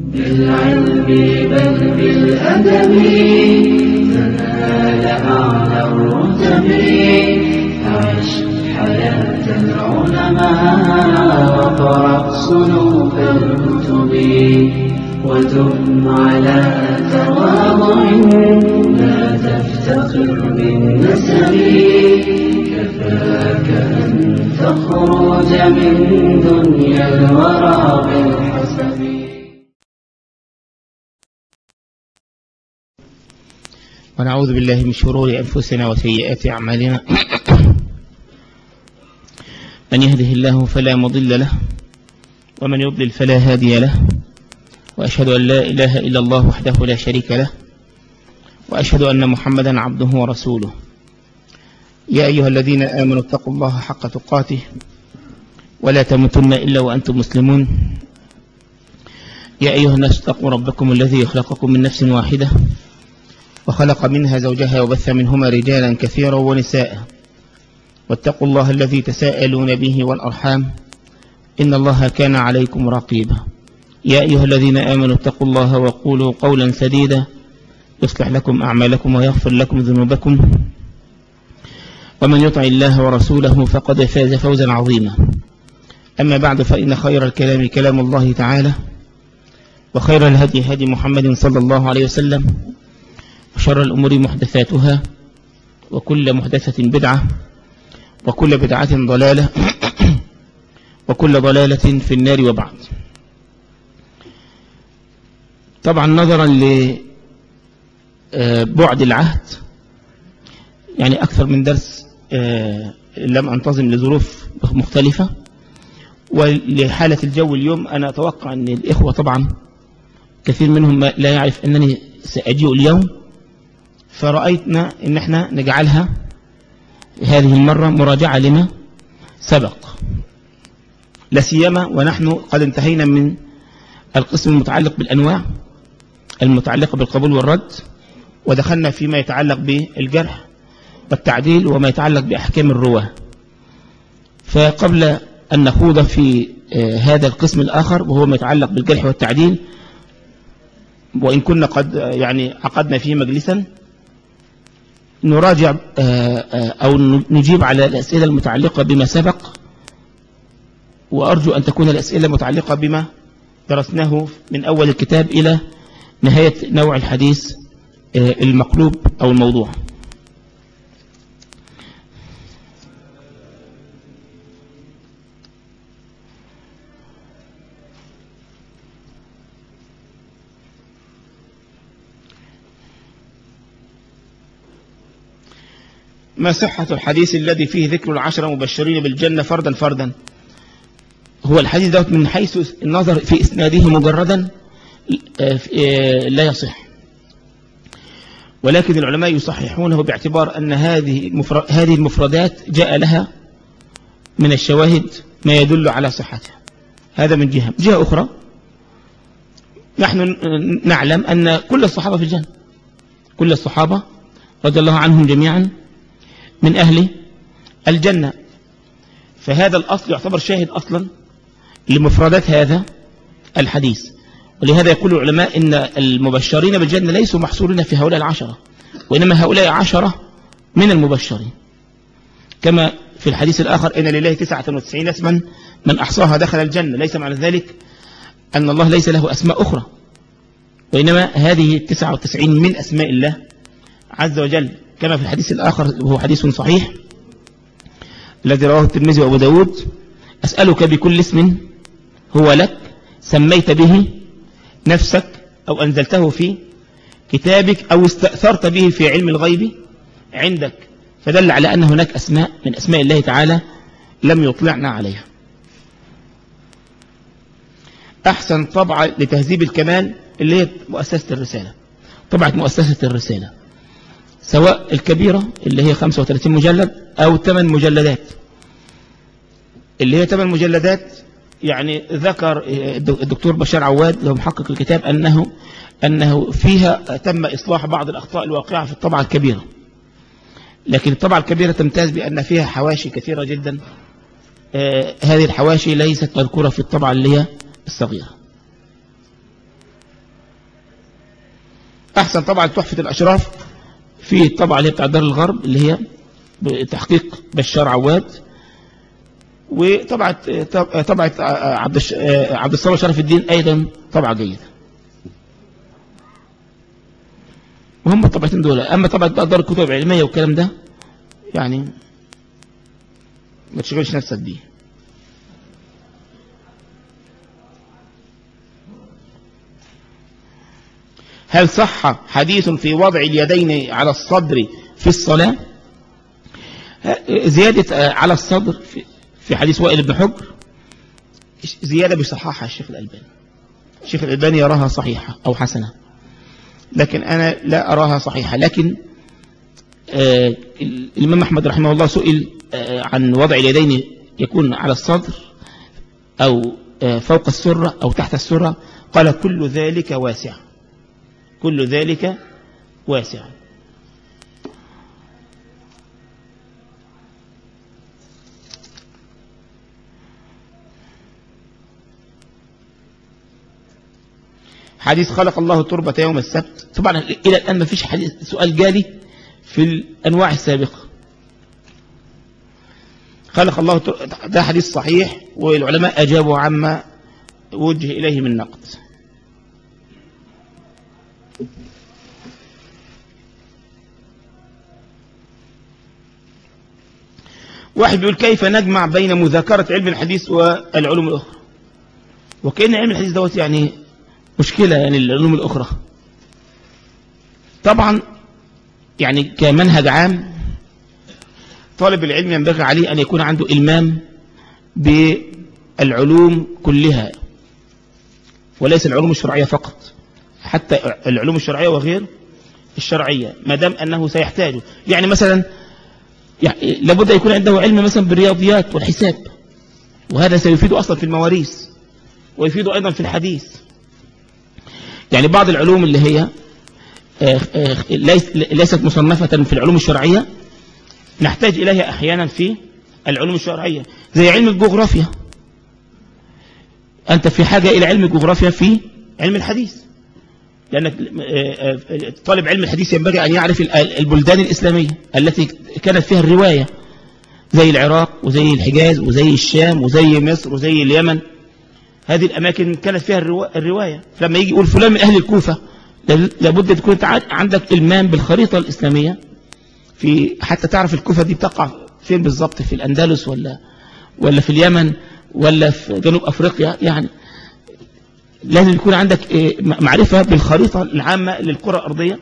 بالعلم بل بالأدب تنال أعلى الرتب فعش حياة العلماء وقرأ صنوف الكتب ودم على تواضع لا تفتخر بالنسب كفاك أن تخرج من دنيا الورى بالحسب ونعوذ بالله من شرور أنفسنا وسيئات أعمالنا من يهده الله فلا مضل له ومن يضلل فلا هادي له وأشهد أن لا إله إلا الله وحده لا شريك له وأشهد أن محمدا عبده ورسوله يا أيها الذين آمنوا اتقوا الله حق تقاته ولا تموتن إلا وأنتم مسلمون يا أيها الناس اتقوا ربكم الذي خلقكم من نفس واحدة وخلق منها زوجها وبث منهما رجالا كثيرا ونساء واتقوا الله الذي تساءلون به والأرحام إن الله كان عليكم رقيبا يا أيها الذين آمنوا اتقوا الله وقولوا قولا سديدا يصلح لكم أعمالكم ويغفر لكم ذنوبكم ومن يطع الله ورسوله فقد فاز فوزا عظيما أما بعد فإن خير الكلام كلام الله تعالى وخير الهدي هدي محمد صلى الله عليه وسلم وشر الأمور محدثاتها وكل محدثة بدعة وكل بدعة ضلالة وكل ضلالة في النار وبعد طبعا نظرا لبعد العهد يعني أكثر من درس لم أنتظم لظروف مختلفة ولحالة الجو اليوم أنا أتوقع أن الإخوة طبعا كثير منهم لا يعرف أنني سأجيء اليوم فرأيتنا أن احنا نجعلها هذه المرة مراجعة لما سبق لا سيما ونحن قد انتهينا من القسم المتعلق بالأنواع المتعلقة بالقبول والرد ودخلنا فيما يتعلق بالجرح والتعديل وما يتعلق بأحكام الرواه فقبل أن نخوض في هذا القسم الآخر وهو ما يتعلق بالجرح والتعديل وإن كنا قد يعني عقدنا فيه مجلسا نراجع أو نجيب على الأسئلة المتعلقة بما سبق وأرجو أن تكون الأسئلة متعلقة بما درسناه من أول الكتاب إلى نهاية نوع الحديث المقلوب أو الموضوع ما صحة الحديث الذي فيه ذكر العشرة مبشرين بالجنة فردا فردا هو الحديث دوت من حيث النظر في إسناده مجردا لا يصح ولكن العلماء يصححونه باعتبار أن هذه هذه المفردات جاء لها من الشواهد ما يدل على صحتها هذا من جهة جهة أخرى نحن نعلم أن كل الصحابة في الجنة كل الصحابة رضي الله عنهم جميعا من أهل الجنة فهذا الأصل يعتبر شاهد أصلا لمفردات هذا الحديث ولهذا يقول العلماء إن المبشرين بالجنة ليسوا محصورين في هؤلاء العشرة وإنما هؤلاء عشرة من المبشرين كما في الحديث الآخر إن لله تسعة وتسعين اسما من أحصاها دخل الجنة ليس معنى ذلك أن الله ليس له أسماء أخرى وإنما هذه التسعة وتسعين من أسماء الله عز وجل كما في الحديث الآخر وهو حديث صحيح الذي رواه الترمذي وأبو داود أسألك بكل اسم هو لك سميت به نفسك أو أنزلته في كتابك أو استأثرت به في علم الغيب عندك فدل على أن هناك أسماء من أسماء الله تعالى لم يطلعنا عليها أحسن طبعة لتهذيب الكمال اللي هي مؤسسة الرسالة طبعة مؤسسة الرسالة سواء الكبيرة اللي هي 35 مجلد أو 8 مجلدات اللي هي 8 مجلدات يعني ذكر الدكتور بشار عواد له محقق الكتاب أنه أنه فيها تم إصلاح بعض الأخطاء الواقعة في الطبعة الكبيرة لكن الطبعة الكبيرة تمتاز بأن فيها حواشي كثيرة جدا آه هذه الحواشي ليست مذكورة في الطبعة اللي هي الصغيرة أحسن طبعا تحفة الأشراف في الطبعة اللي هي بتاع دار الغرب اللي هي بتحقيق بشار عواد وطبعة طبعة عبد الش- عبد الصمد شرف الدين أيضا طبعة جيدة وهم الطبعتين دول أما طبعة بقى دار الكتب العلمية والكلام ده يعني ما تشغلش نفسك بيه هل صح حديث في وضع اليدين على الصدر في الصلاة زيادة آه، على الصدر في- في حديث وائل بن حجر زيادة بصححها الشيخ الألباني الشيخ الألباني يراها صحيحة أو حسنة لكن أنا لا أراها صحيحة لكن آه، الإمام أحمد رحمه الله سئل آه، عن وضع اليدين يكون على الصدر أو آه، فوق السرة أو تحت السرة قال كل ذلك واسع كل ذلك واسع حديث خلق الله التربة يوم السبت طبعا إلى الآن ما فيش حديث سؤال جالي في الأنواع السابقة خلق الله التربة ده حديث صحيح والعلماء أجابوا عما وجه إليه من نقد واحد بيقول كيف نجمع بين مذاكرة علم الحديث والعلوم الأخرى وكأن علم الحديث دوت يعني مشكلة يعني العلوم الأخرى طبعا يعني كمنهج عام طالب العلم ينبغي عليه أن يكون عنده إلمام بالعلوم كلها وليس العلوم الشرعية فقط حتى العلوم الشرعية وغير الشرعية ما دام أنه سيحتاجه يعني مثلا يعني لابد يكون عنده علم مثلا بالرياضيات والحساب وهذا سيفيده أصلا في المواريث ويفيده أيضا في الحديث يعني بعض العلوم اللي هي آه، آه، ليس- ليست مصنفة في العلوم الشرعية نحتاج إليها أحيانا في العلوم الشرعية زي علم الجغرافيا أنت في حاجة إلى علم الجغرافيا في علم الحديث لأنك آه، آه، طالب علم الحديث ينبغي أن يعرف ال- البلدان الإسلامية التي كانت فيها الرواية زي العراق وزي الحجاز وزي الشام وزي مصر وزي اليمن هذه الأماكن كانت فيها الروا- الرواية فلما يجي يقول فلان من أهل الكوفة لاب- لابد تكون تع- عندك إلمام بالخريطة الإسلامية في حتى تعرف الكوفة دي بتقع فين بالضبط في الأندلس ولا ولا في اليمن ولا في جنوب أفريقيا يعني لازم يكون عندك إيه، م- معرفة بالخريطة العامة للكرة الأرضية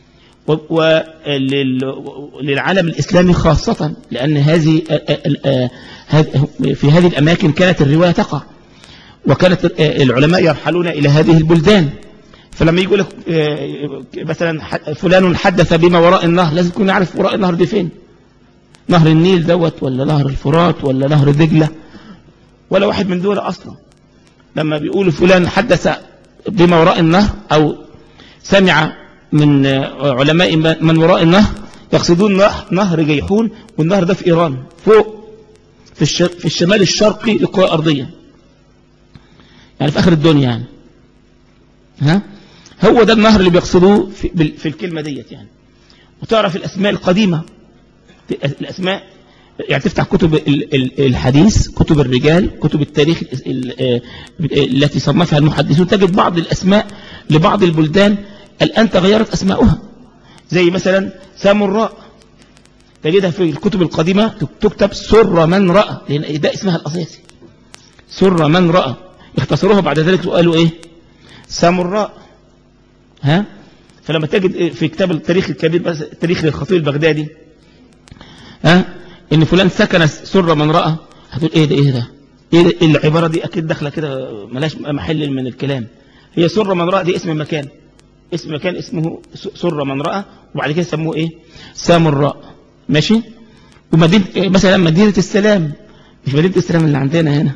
وللعالم الإسلامي خاصة لأن هذه آه، آه، آه، هذ- في هذه الأماكن كانت الرواية تقع وكانت آه، العلماء يرحلون إلى هذه البلدان فلما يقول لك آه، مثلا ح- فلان حدث بما وراء النهر لازم تكون عارف وراء النهر دي فين نهر النيل دوت ولا نهر الفرات ولا نهر دجلة ولا واحد من دول أصلا لما بيقولوا فلان حدث بما وراء النهر أو سمع من آه، علماء من وراء النهر يقصدون نهر- نهر جيحون والنهر ده في إيران فوق في, الش... في الشمال الشرقي للكرة الأرضية يعني في آخر الدنيا يعني ها هو ده النهر اللي بيقصدوه في, بال- في الكلمة ديت يعني وتعرف الأسماء القديمة الأسماء يعني تفتح كتب ال- ال- الحديث كتب الرجال كتب التاريخ ال- ال- آه، التي صنفها المحدثون تجد بعض الأسماء لبعض البلدان الآن تغيرت أسماؤها زي مثلا سامراء تجدها في الكتب القديمة تكتب سر من رأى لأن ده اسمها الأساسي سر من رأى اختصروها بعد ذلك وقالوا ايه سامراء ها فلما تجد في كتاب التاريخ الكبير بس التاريخ للخطيب البغدادي ها ان فلان سكن سر من رأى هتقول ايه ده ايه ده ايه ده العبارة دي اكيد داخله كده ملاش محل من الكلام هي سر من رأى دي اسم مكان اسم مكان اسمه سر من رأى وبعد كده سموه ايه سامراء ماشي ومدينة مثلا مدينة السلام مش مدينة السلام اللي عندنا هنا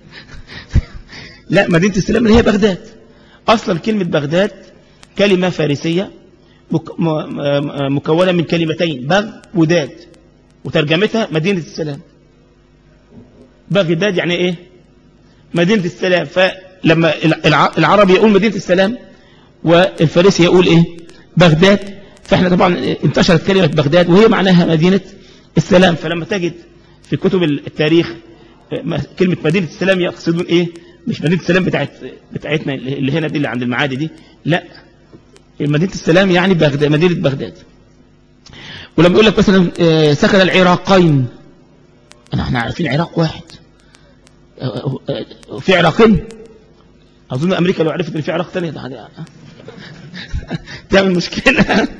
لا مدينة السلام اللي هي بغداد أصلا كلمة بغداد كلمة فارسية مك... م... م... مكونة من كلمتين بغ وداد وترجمتها مدينة السلام بغداد يعني ايه مدينة السلام فلما الع... العربي يقول مدينة السلام والفارسي يقول ايه بغداد فاحنا طبعا انتشرت كلمة بغداد وهي معناها مدينة السلام فلما تجد في كتب التاريخ كلمة مدينة السلام يقصدون ايه مش مدينة السلام بتاعت بتاعتنا اللي هنا دي اللي عند المعادي دي لا مدينة السلام يعني بغداد مدينة بغداد ولما يقول لك مثلا آه، سكن العراقين انا احنا عارفين عراق واحد آه، آه، في عراقين اظن امريكا لو عرفت ان في عراق ثانيه ده تعمل مشكله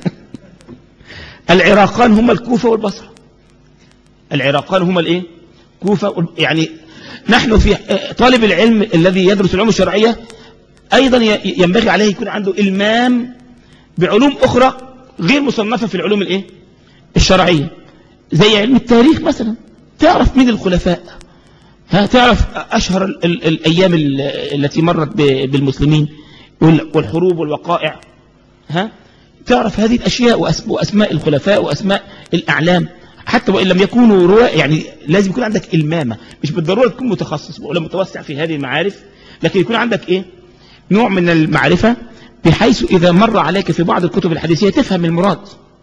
العراقان هم الكوفه والبصره العراقان هم الايه كوفه يعني نحن في طالب العلم الذي يدرس العلوم الشرعيه ايضا ينبغي عليه يكون عنده المام بعلوم اخرى غير مصنفه في العلوم الايه الشرعيه زي علم التاريخ مثلا تعرف مين الخلفاء ها تعرف أشهر ال ال الأيام التي مرت بالمسلمين والحروب والوقائع ها تعرف هذه الأشياء وأسماء الخلفاء وأسماء الأعلام حتى وإن لم يكونوا رواة يعني لازم يكون عندك المامة مش بالضرورة تكون متخصص ولا متوسع في هذه المعارف لكن يكون عندك إيه نوع من المعرفة بحيث إذا مر عليك في بعض الكتب الحديثية تفهم المراد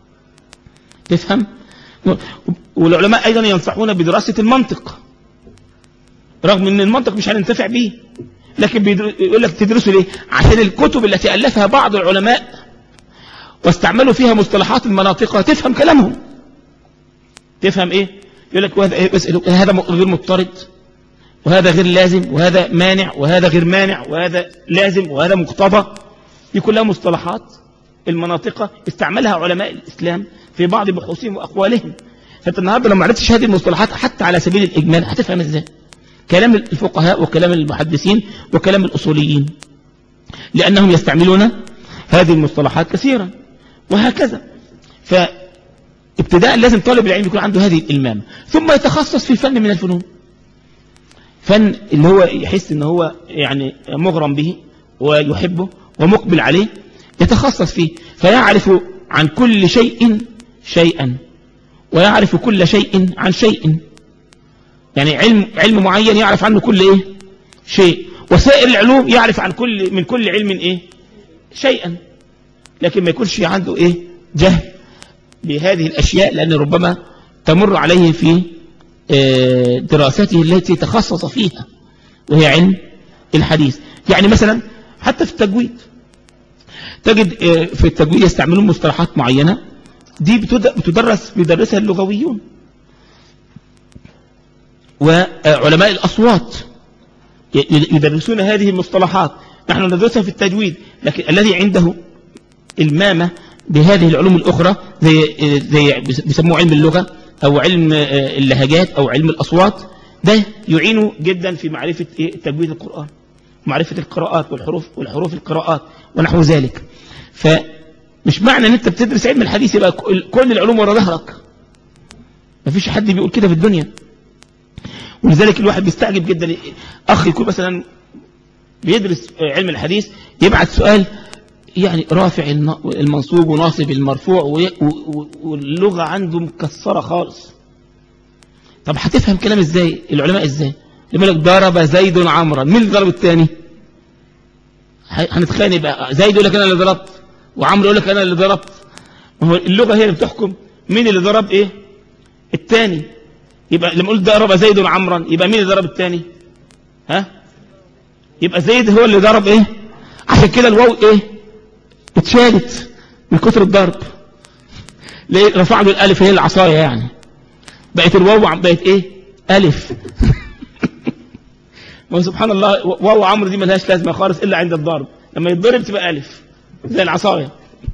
تفهم والعلماء أيضا ينصحون بدراسة المنطق رغم أن المنطق مش هننتفع به لكن بيقول لك تدرسه ليه عشان الكتب التي ألفها بعض العلماء واستعملوا فيها مصطلحات المناطق تفهم كلامهم تفهم ايه يقول لك هذا غير مضطرد وهذا غير لازم وهذا مانع وهذا غير مانع وهذا لازم وهذا مقتضى دي كلها مصطلحات المناطق استعملها علماء الإسلام في بعض بحوثهم وأقوالهم فأنت النهاردة لو ما عرفتش هذه المصطلحات حتى على سبيل الإجمال هتفهم إزاي كلام الفقهاء وكلام المحدثين وكلام الأصوليين لأنهم يستعملون هذه المصطلحات كثيرا وهكذا فابتداء لازم طالب العلم يكون عنده هذه الإلمام ثم يتخصص في فن من الفنون فن اللي هو يحس ان هو يعني مغرم به ويحبه ومقبل عليه يتخصص فيه فيعرف عن كل شيء شيئا ويعرف كل شيء عن شيء يعني علم علم معين يعرف عنه كل ايه شيء وسائر العلوم يعرف عن كل من كل علم ايه شيئا لكن ما يكونش عنده ايه جهل بهذه الاشياء لان ربما تمر عليه في آه، دراسته التي تخصص فيها وهي علم الحديث يعني مثلا حتى في التجويد تجد آه، في التجويد يستعملون مصطلحات معينة دي بتدرس بيدرسها اللغويون وعلماء الأصوات يدرسون هذه المصطلحات نحن ندرسها في التجويد لكن الذي عنده المامة بهذه العلوم الأخرى زي, زي بيسموه علم اللغة أو علم آه، اللهجات أو علم الأصوات ده يعينه جدا في معرفة تجويد القرآن معرفة القراءات والحروف والحروف القراءات ونحو ذلك فمش معنى ان انت بتدرس علم الحديث يبقى كل العلوم ورا ظهرك مفيش حد بيقول كده في الدنيا ولذلك الواحد بيستعجب جدا اخ يكون مثلا بيدرس علم الحديث يبعت سؤال يعني رافع المنصوب وناصب المرفوع واللغة عنده مكسرة خالص طب هتفهم كلام ازاي العلماء ازاي يقول لك ضرب زيد عمرا مين اللي ضرب الثاني هنتخانق بقى زيد يقول لك انا اللي ضربت وعمرو يقول لك انا اللي ضربت ما هو اللغه هي اللي بتحكم مين اللي ضرب ايه الثاني يبقى لما قلت ضرب زيد عمرا يبقى مين اللي ضرب الثاني ها يبقى زيد هو اللي ضرب ايه عشان كده الواو ايه اتشالت من كثر الضرب ليه رفع له الالف هي العصايه يعني بقت الواو بقت ايه الف ما سبحان الله واو عمرو دي ملهاش لازمه خالص الا عند الضرب لما يتضرب تبقى الف زي العصايه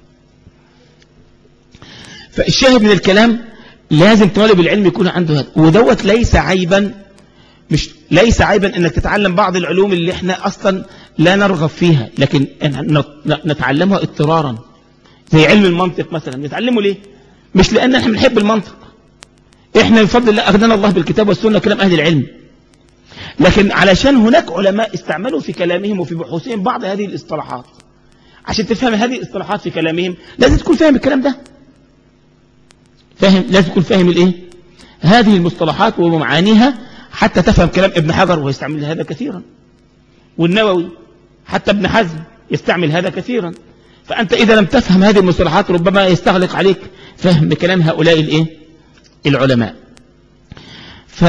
فالشاهد من الكلام لازم طالب العلم يكون عنده هذا ودوت ليس عيبا مش ليس عيبا انك تتعلم بعض العلوم اللي احنا اصلا لا نرغب فيها لكن نتعلمها اضطرارا زي علم المنطق مثلا نتعلمه ليه مش لان احنا بنحب المنطق احنا بفضل الله اخذنا الله بالكتاب والسنه كلام اهل العلم لكن علشان هناك علماء استعملوا في كلامهم وفي بحوثهم بعض هذه الاصطلاحات عشان تفهم هذه الاصطلاحات في كلامهم لازم تكون فاهم الكلام ده فاهم لازم تكون فاهم الايه هذه المصطلحات ومعانيها حتى تفهم كلام ابن حجر ويستعمل هذا كثيرا والنووي حتى ابن حزم يستعمل هذا كثيرا فأنت إذا لم تفهم هذه المصطلحات ربما يستغلق عليك فهم كلام هؤلاء الإيه؟ العلماء ف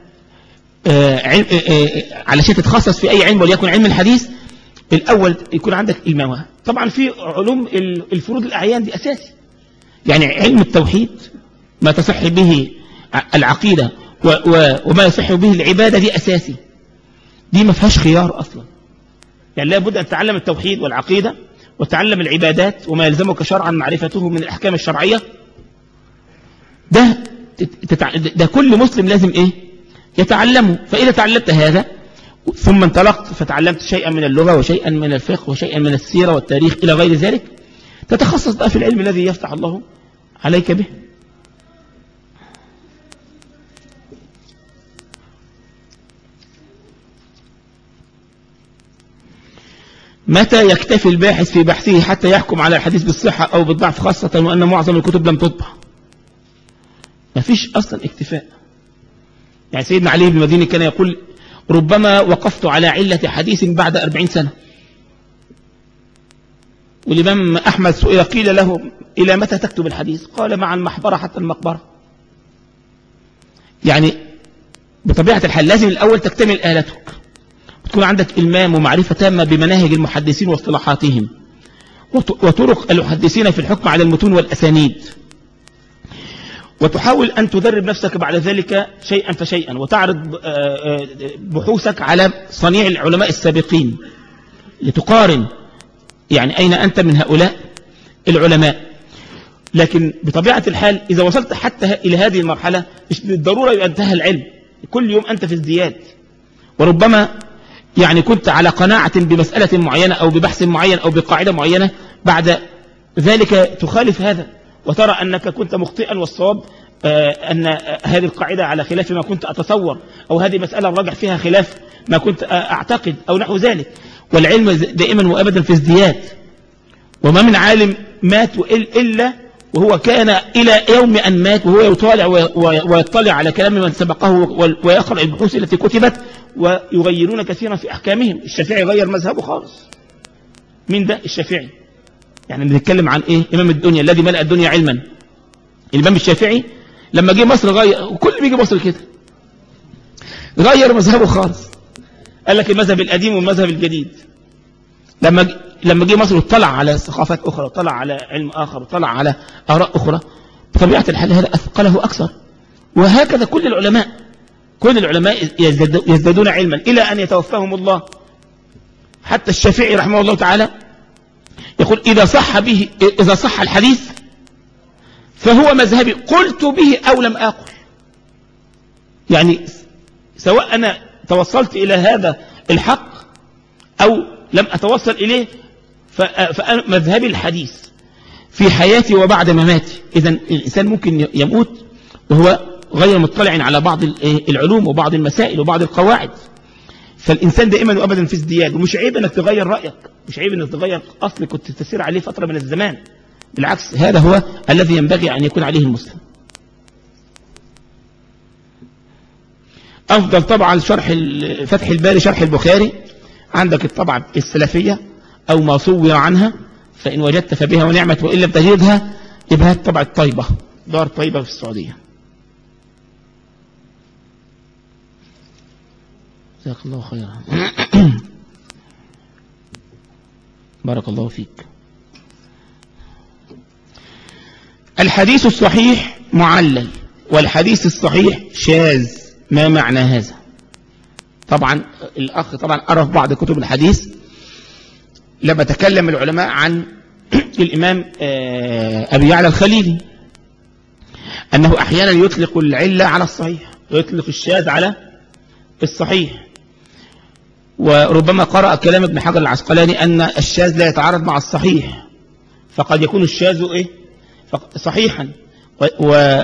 علشان تتخصص في أي علم وليكن علم الحديث الأول يكون عندك المواهب طبعا في علوم الفروض الأعيان دي أساسي يعني علم التوحيد ما تصح به العقيدة وما يصح به العبادة دي أساسي دي ما فيهاش خيار أصلا يعني لابد أن تتعلم التوحيد والعقيدة وتعلم العبادات وما يلزمك شرعا معرفته من الأحكام الشرعية ده ده كل مسلم لازم إيه يتعلمه فإذا تعلمت هذا ثم انطلقت فتعلمت شيئا من اللغة وشيئا من الفقه وشيئا من السيرة والتاريخ إلى غير ذلك تتخصص بقى في العلم الذي يفتح الله عليك به متى يكتفي الباحث في بحثه حتى يحكم على الحديث بالصحة أو بالضعف خاصة وأن معظم الكتب لم تطبع ما فيش أصلا اكتفاء يعني سيدنا علي بن مديني كان يقول ربما وقفت على علة حديث بعد أربعين سنة والإمام أحمد سئل قيل له إلى متى تكتب الحديث قال مع المحبرة حتى المقبرة يعني بطبيعة الحال لازم الأول تكتمل آلتك وتكون عندك إلمام ومعرفة تامة بمناهج المحدثين واصطلاحاتهم وطرق المحدثين في الحكم على المتون والأسانيد وتحاول أن تدرب نفسك بعد ذلك شيئا فشيئا وتعرض بحوثك على صنيع العلماء السابقين لتقارن يعني أين أنت من هؤلاء العلماء لكن بطبيعة الحال إذا وصلت حتى إلى هذه المرحلة مش بالضرورة يبقى انتهى العلم كل يوم أنت في ازدياد وربما يعني كنت على قناعة بمسألة معينة أو ببحث معين أو بقاعدة معينة بعد ذلك تخالف هذا وترى أنك كنت مخطئا والصواب أن هذه القاعدة على خلاف ما كنت أتصور أو هذه مسألة الراجع فيها خلاف ما كنت أعتقد أو نحو ذلك والعلم دائما وأبدا في ازدياد وما من عالم مات إلا وهو كان إلى يوم أن مات وهو يطالع ويطلع على كلام من سبقه ويقرأ البحوث التي كتبت ويغيرون كثيرا في أحكامهم الشافعي غير مذهبه خالص مين ده الشافعي يعني بنتكلم عن إيه إمام الدنيا الذي ملأ الدنيا علما الإمام الشافعي لما جه مصر غير وكل بيجي مصر كده غير مذهبه خالص قال لك المذهب القديم والمذهب الجديد لما لما جه مصر واطلع على ثقافات أخرى واطلع على علم آخر واطلع على آراء أخرى بطبيعة الحال هذا أثقله أكثر وهكذا كل العلماء كل العلماء يزدادون علما إلى أن يتوفاهم الله حتى الشافعي رحمه الله تعالى يقول إذا صح به إذا صح الحديث فهو مذهبي قلت به أو لم أقل يعني سواء أنا توصلت إلى هذا الحق أو لم أتوصل إليه فأنا مذهبي الحديث في حياتي وبعد مماتي إذا الإنسان ممكن يموت وهو غير مطلع على بعض العلوم وبعض المسائل وبعض القواعد فالإنسان دائما وأبدا في ازدياد ومش عيب أنك تغير رأيك مش عيب أنك تغير أصل كنت تسير عليه فترة من الزمان بالعكس هذا هو الذي ينبغي أن يكون عليه المسلم أفضل طبعا شرح فتح الباري شرح البخاري عندك الطبعة السلفية أو ما صور عنها فإن وجدت فبها ونعمة وإن لم تجدها يبقى الطبعة الطيبة دار طيبة في السعودية جزاك الله خيرا بارك الله فيك الحديث الصحيح معلل والحديث الصحيح شاذ ما معنى هذا طبعا الأخ طبعا قرأ في بعض كتب الحديث لما تكلم العلماء عن الإمام أبي يعلى الخليلي أنه أحيانا يطلق العلة على الصحيح ويطلق الشاذ على الصحيح وربما قرأ كلام ابن حجر العسقلاني أن الشاذ لا يتعارض مع الصحيح فقد يكون الشاذ إيه صحيحا و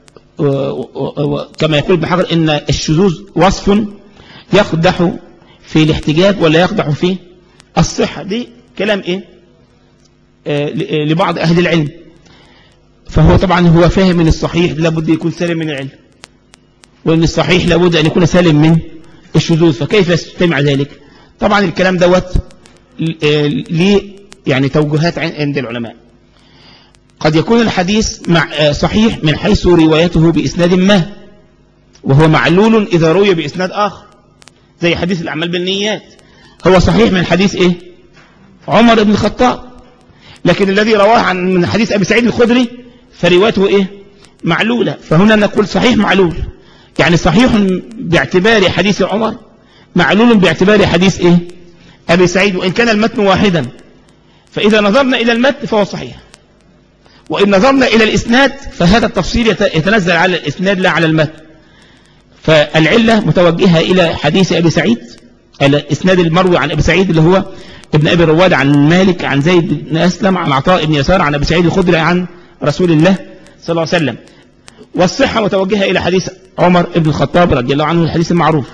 وكما يقول ابن حجر ان الشذوذ وصف يقدح في الاحتجاج ولا يقدح في الصحة دي كلام ايه آه لبعض اهل العلم فهو طبعا هو فاهم من الصحيح لابد يكون سالم من العلم وان الصحيح لابد ان يكون سالم من الشذوذ فكيف يستمع ذلك طبعا الكلام دوت ليه يعني توجهات عند العلماء قد يكون الحديث مع صحيح من حيث روايته بإسناد ما وهو معلول إذا روي بإسناد آخر زي حديث الأعمال بالنيات هو صحيح من حديث إيه عمر بن الخطاب لكن الذي رواه عن من حديث أبي سعيد الخدري فروايته إيه معلولة فهنا نقول صحيح معلول يعني صحيح باعتبار حديث عمر معلول باعتبار حديث إيه أبي سعيد وإن كان المتن واحدا فإذا نظرنا إلى المتن فهو صحيح وإن نظرنا إلى الإسناد فهذا التفصيل يتنزل على الإسناد لا على المتن فالعلة متوجهة إلى حديث أبي سعيد الإسناد المروي عن أبي سعيد اللي هو ابن أبي رواد عن مالك عن زيد بن أسلم عن عطاء بن يسار عن أبي سعيد الخدري عن رسول الله صلى الله عليه وسلم والصحة متوجهة إلى حديث عمر بن الخطاب رضي الله عنه الحديث المعروف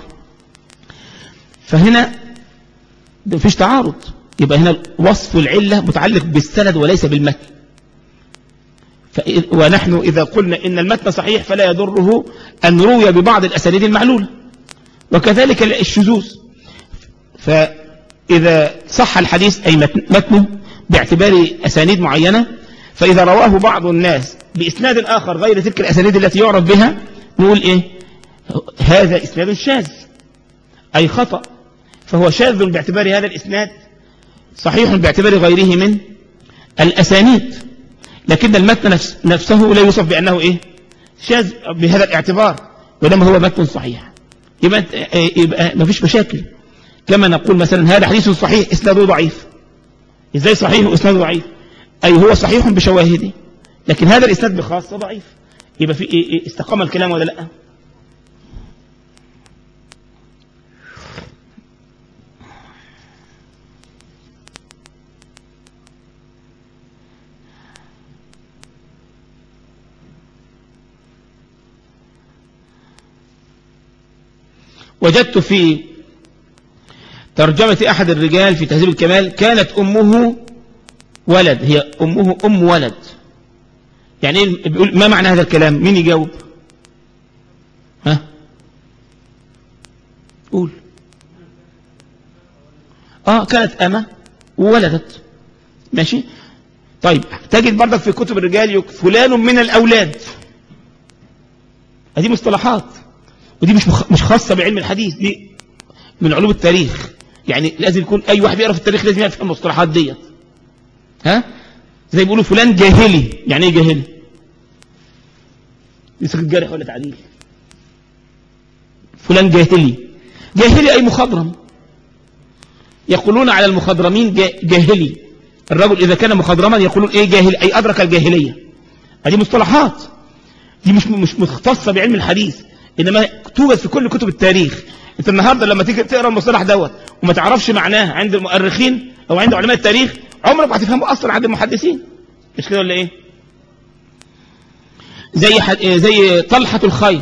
فهنا مفيش تعارض يبقى هنا وصف العلة متعلق بالسند وليس بالمتن ونحن إذا قلنا إن المتن صحيح فلا يضره أن روي ببعض الأسانيد المعلولة وكذلك الشذوذ فإذا صح الحديث أي متنه باعتبار أسانيد معينة فإذا رواه بعض الناس بإسناد آخر غير تلك الأسانيد التي يعرف بها نقول إيه هذا إسناد شاذ أي خطأ فهو شاذ باعتبار هذا الإسناد صحيح باعتبار غيره من الأسانيد لكن المتن نفسه لا يوصف بأنه إيه شاذ بهذا الاعتبار ولما هو متن صحيح يبقى, يبقى ما فيش مشاكل كما نقول مثلا هذا حديث صحيح إسناده ضعيف إزاي صحيح وإسناده ضعيف أي هو صحيح بشواهده لكن هذا الإسناد بخاصة ضعيف يبقى في إيه استقام الكلام ولا لا وجدت في ترجمة أحد الرجال في تهذيب الكمال كانت أمه ولد هي أمه أم ولد يعني بيقول ما معنى هذا الكلام مين يجاوب ها قول آه كانت أمة وولدت ماشي طيب تجد برضك في كتب الرجال فلان من الأولاد هذه مصطلحات ودي مش مخ... مش خاصة بعلم الحديث دي من علوم التاريخ يعني لازم يكون أي واحد يعرف التاريخ لازم يعرف المصطلحات ديت ها زي بيقولوا فلان جاهلي يعني ايه جاهلي يسك جارح ولا تعديل فلان جاهلي جاهلي أي مخضرم يقولون على المخضرمين جاهلي الرجل إذا كان مخضرما يقولون إيه جاهل أي أدرك الجاهلية هذه مصطلحات دي مش مش مختصة بعلم الحديث إنما توجد في كل كتب التاريخ انت النهاردة لما تيجي تقرأ المصطلح دوت وما تعرفش معناه عند المؤرخين او عند علماء التاريخ عمرك ما هتفهمه اصلا عند المحدثين مش كده ولا ايه زي حد... زي طلحة الخير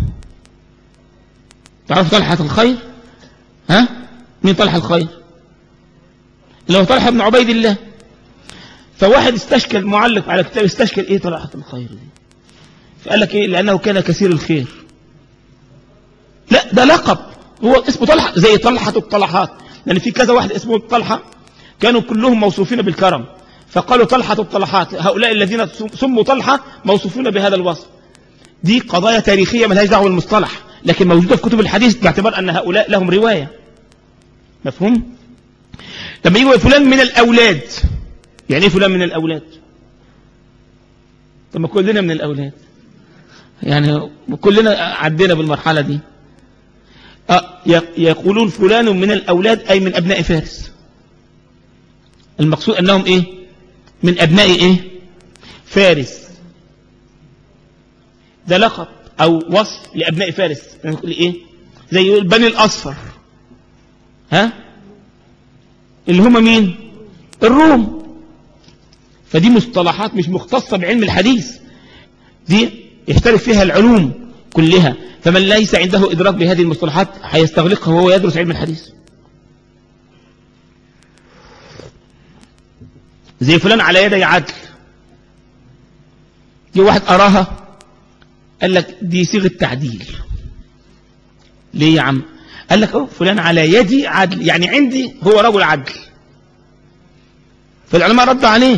تعرف طلحة الخير ها مين طلحة الخير اللي هو طلحة بن عبيد الله فواحد استشكل معلق على كتاب استشكل ايه طلحة الخير دي فقال لك ايه لانه كان كثير الخير لا ده لقب هو اسمه طلحة زي طلحة الطلحات لأن في كذا واحد اسمه طلحة كانوا كلهم موصوفين بالكرم فقالوا طلحة الطلحات هؤلاء الذين سموا طلحة موصوفون بهذا الوصف دي قضايا تاريخية ملهاش دعوة بالمصطلح لكن موجودة في كتب الحديث باعتبار أن هؤلاء لهم رواية مفهوم؟ لما يقول فلان من الأولاد يعني ايه فلان من الأولاد طب ما كلنا من الأولاد يعني كلنا عدينا بالمرحلة دي يقولون فلان من الأولاد أي من أبناء فارس المقصود أنهم إيه من أبناء إيه فارس ده لقب أو وصف لأبناء فارس نقول إيه زي بني الأصفر ها اللي هم مين الروم فدي مصطلحات مش مختصة بعلم الحديث دي يختلف فيها العلوم كلها فمن ليس عنده إدراك بهذه المصطلحات هيستغلقها وهو يدرس علم الحديث زي فلان على يدي عدل جه واحد أراها قال لك دي صيغة تعديل ليه يا عم قال لك أوه فلان على يدي عدل يعني عندي هو رجل عدل فالعلماء ردوا عليه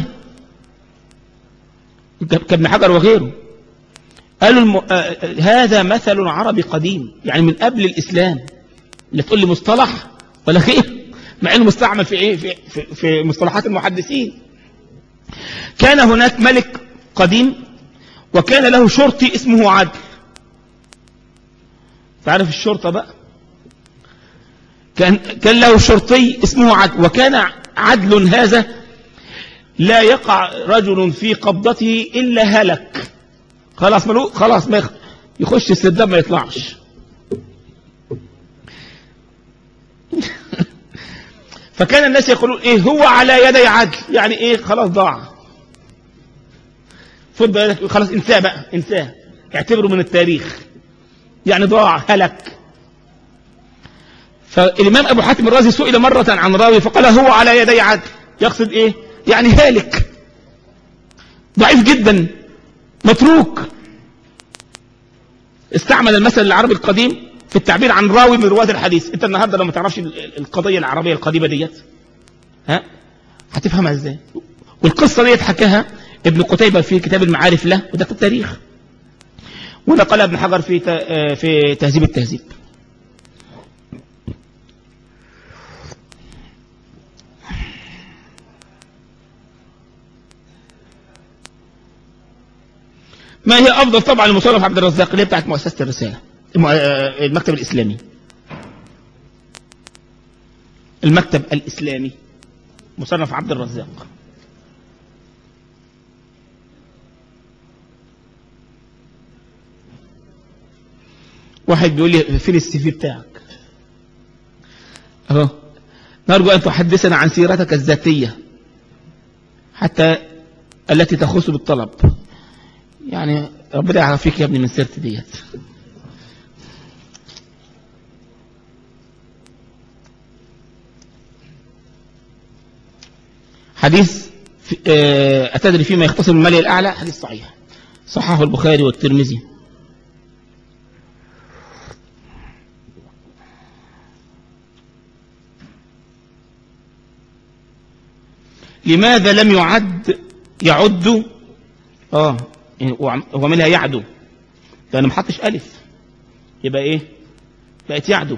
كابن حجر وغيره قالوا الم... آه هذا مثل عربي قديم يعني من قبل الإسلام لا تقول لي مصطلح ولا خير مع انه مستعمل في ايه في, في, في مصطلحات المحدثين كان هناك ملك قديم وكان له شرطي اسمه عدل تعرف الشرطة بقى كان, كان له شرطي اسمه عدل وكان عدل هذا لا يقع رجل في قبضته إلا هلك خلاص ملو خلاص ما يخش السدام ما يطلعش فكان الناس يقولون ايه هو على يدي عدل يعني ايه خلاص ضاع فضل خلاص انساه بقى انساه اعتبره من التاريخ يعني ضاع هلك فالإمام أبو حاتم الرازي سئل مرة عن راوي فقال هو على يدي عدل يقصد إيه يعني هالك ضعيف جدا متروك استعمل المثل العربي القديم في التعبير عن راوي من رواد الحديث انت النهارده لو ما تعرفش القضيه العربيه القديمه ديت ها هتفهمها ازاي والقصه ديت حكاها ابن قتيبة في كتاب المعارف له وده في التاريخ ونقل ابن حجر في في تهذيب التهذيب ما هي أفضل طبعا المصنف عبد الرزاق اللي بتاعت مؤسسة الرسالة المكتب الإسلامي المكتب الإسلامي مصنف عبد الرزاق واحد بيقول لي فين السي في بتاعك اهو نرجو أن تحدثنا عن سيرتك الذاتية حتى التي تخص بالطلب يعني ربنا يعرف فيك يا ابني من سيرتي ديت حديث أتدري فيما يختصر من الملئ الأعلى حديث صحيح صححه البخاري والترمذي لماذا لم يعد يعد اه هو منها يعدو لأنه ما حطش ألف يبقى إيه بقت يعدو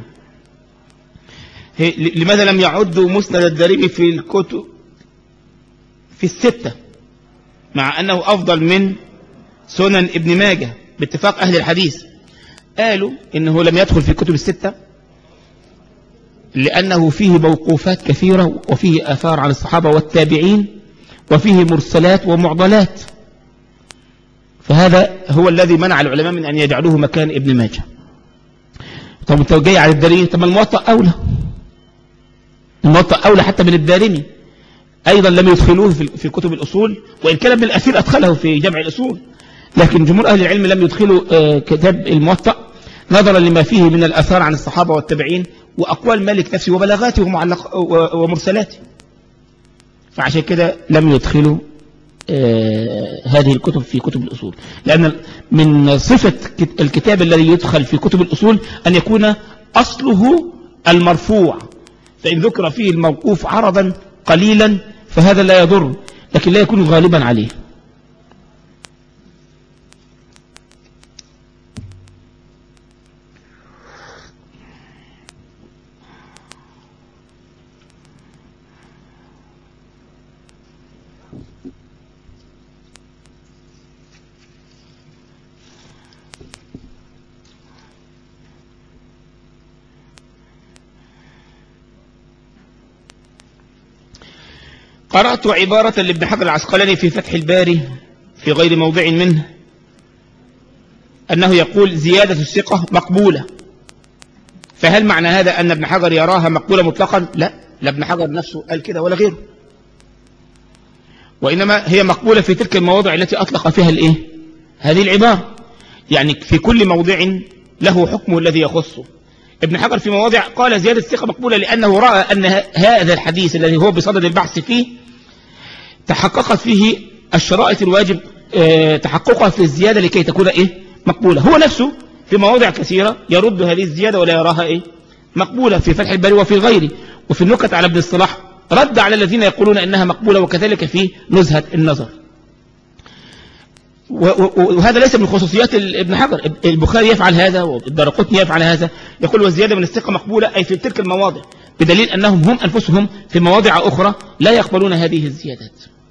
لماذا لم يعدوا مسند الدارمي في الكتب في الستة مع أنه أفضل من سنن ابن ماجه باتفاق أهل الحديث قالوا إنه لم يدخل في الكتب الستة لأنه فيه موقوفات كثيرة وفيه آثار عن الصحابة والتابعين وفيه مرسلات ومعضلات فهذا هو الذي منع العلماء من أن يجعلوه مكان ابن ماجه طب انت جاي على الدارمي طب الموطأ أولى الموطأ أولى حتى من الدارمي أيضا لم يدخلوه في كتب الأصول وإن كان ابن الأثير أدخله في جمع الأصول لكن جمهور أهل العلم لم يدخلوا كتاب الموطأ نظرا لما فيه من الأثار عن الصحابة والتابعين وأقوال مالك نفسه وبلاغاته ومعلق ومرسلاته فعشان كده لم يدخلوا هذه الكتب في كتب الأصول لأن من صفة الكتاب الذي يدخل في كتب الأصول أن يكون أصله المرفوع فإن ذكر فيه الموقوف عرضا قليلا فهذا لا يضر لكن لا يكون غالبا عليه قرأت عبارة لابن حجر العسقلاني في فتح الباري في غير موضع منه أنه يقول زيادة الثقة مقبولة فهل معنى هذا أن ابن حجر يراها مقبولة مطلقا لا لا ابن حجر نفسه قال كده ولا غيره وإنما هي مقبولة في تلك المواضع التي أطلق فيها الإيه هذه العبارة يعني في كل موضع له حكمه الذي يخصه ابن حجر في مواضع قال زيادة الثقة مقبولة لأنه رأى أن هذا الحديث الذي هو بصدد البحث فيه تحققت فيه الشرائط الواجب اه تحققها في الزيادة لكي تكون إيه مقبولة هو نفسه في مواضع كثيرة يرد هذه الزيادة ولا يراها إيه مقبولة في فتح الباري وفي غيره وفي النكت على ابن الصلاح رد على الذين يقولون إنها مقبولة وكذلك في نزهة النظر وهذا ليس من خصوصيات ابن حجر البخاري يفعل هذا والدرقطني يفعل هذا يقول والزيادة من الثقة مقبولة أي في تلك المواضع بدليل أنهم هم أنفسهم في مواضع أخرى لا يقبلون هذه الزيادات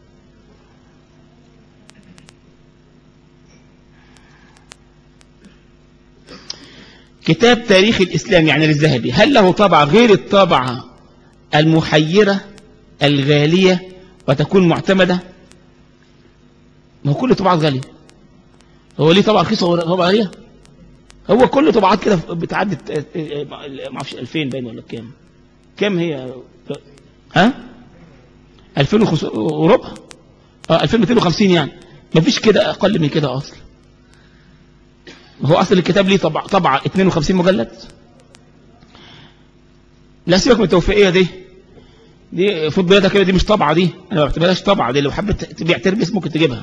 كتاب تاريخ الإسلام يعني للذهبي هل له طبعة غير الطبعة المحيرة الغالية وتكون معتمدة ما هو كل طبعات غالية هو ليه طبعة رخيصة وطبعة غالية هو كل طبعات كده بتعدي ما اعرفش 2000 باين ولا كام كام هي ها 2000 وربع اه 2250 يعني ما فيش كده اقل من كده اصلا هو اصل الكتاب ليه طبعة طبعة 52 مجلد لا سيبك من التوفيقية دي دي فوت بيدك كده دي مش طبعة دي انا ما بعتبرهاش طبعة دي لو حبيت تبيع تربس ممكن تجيبها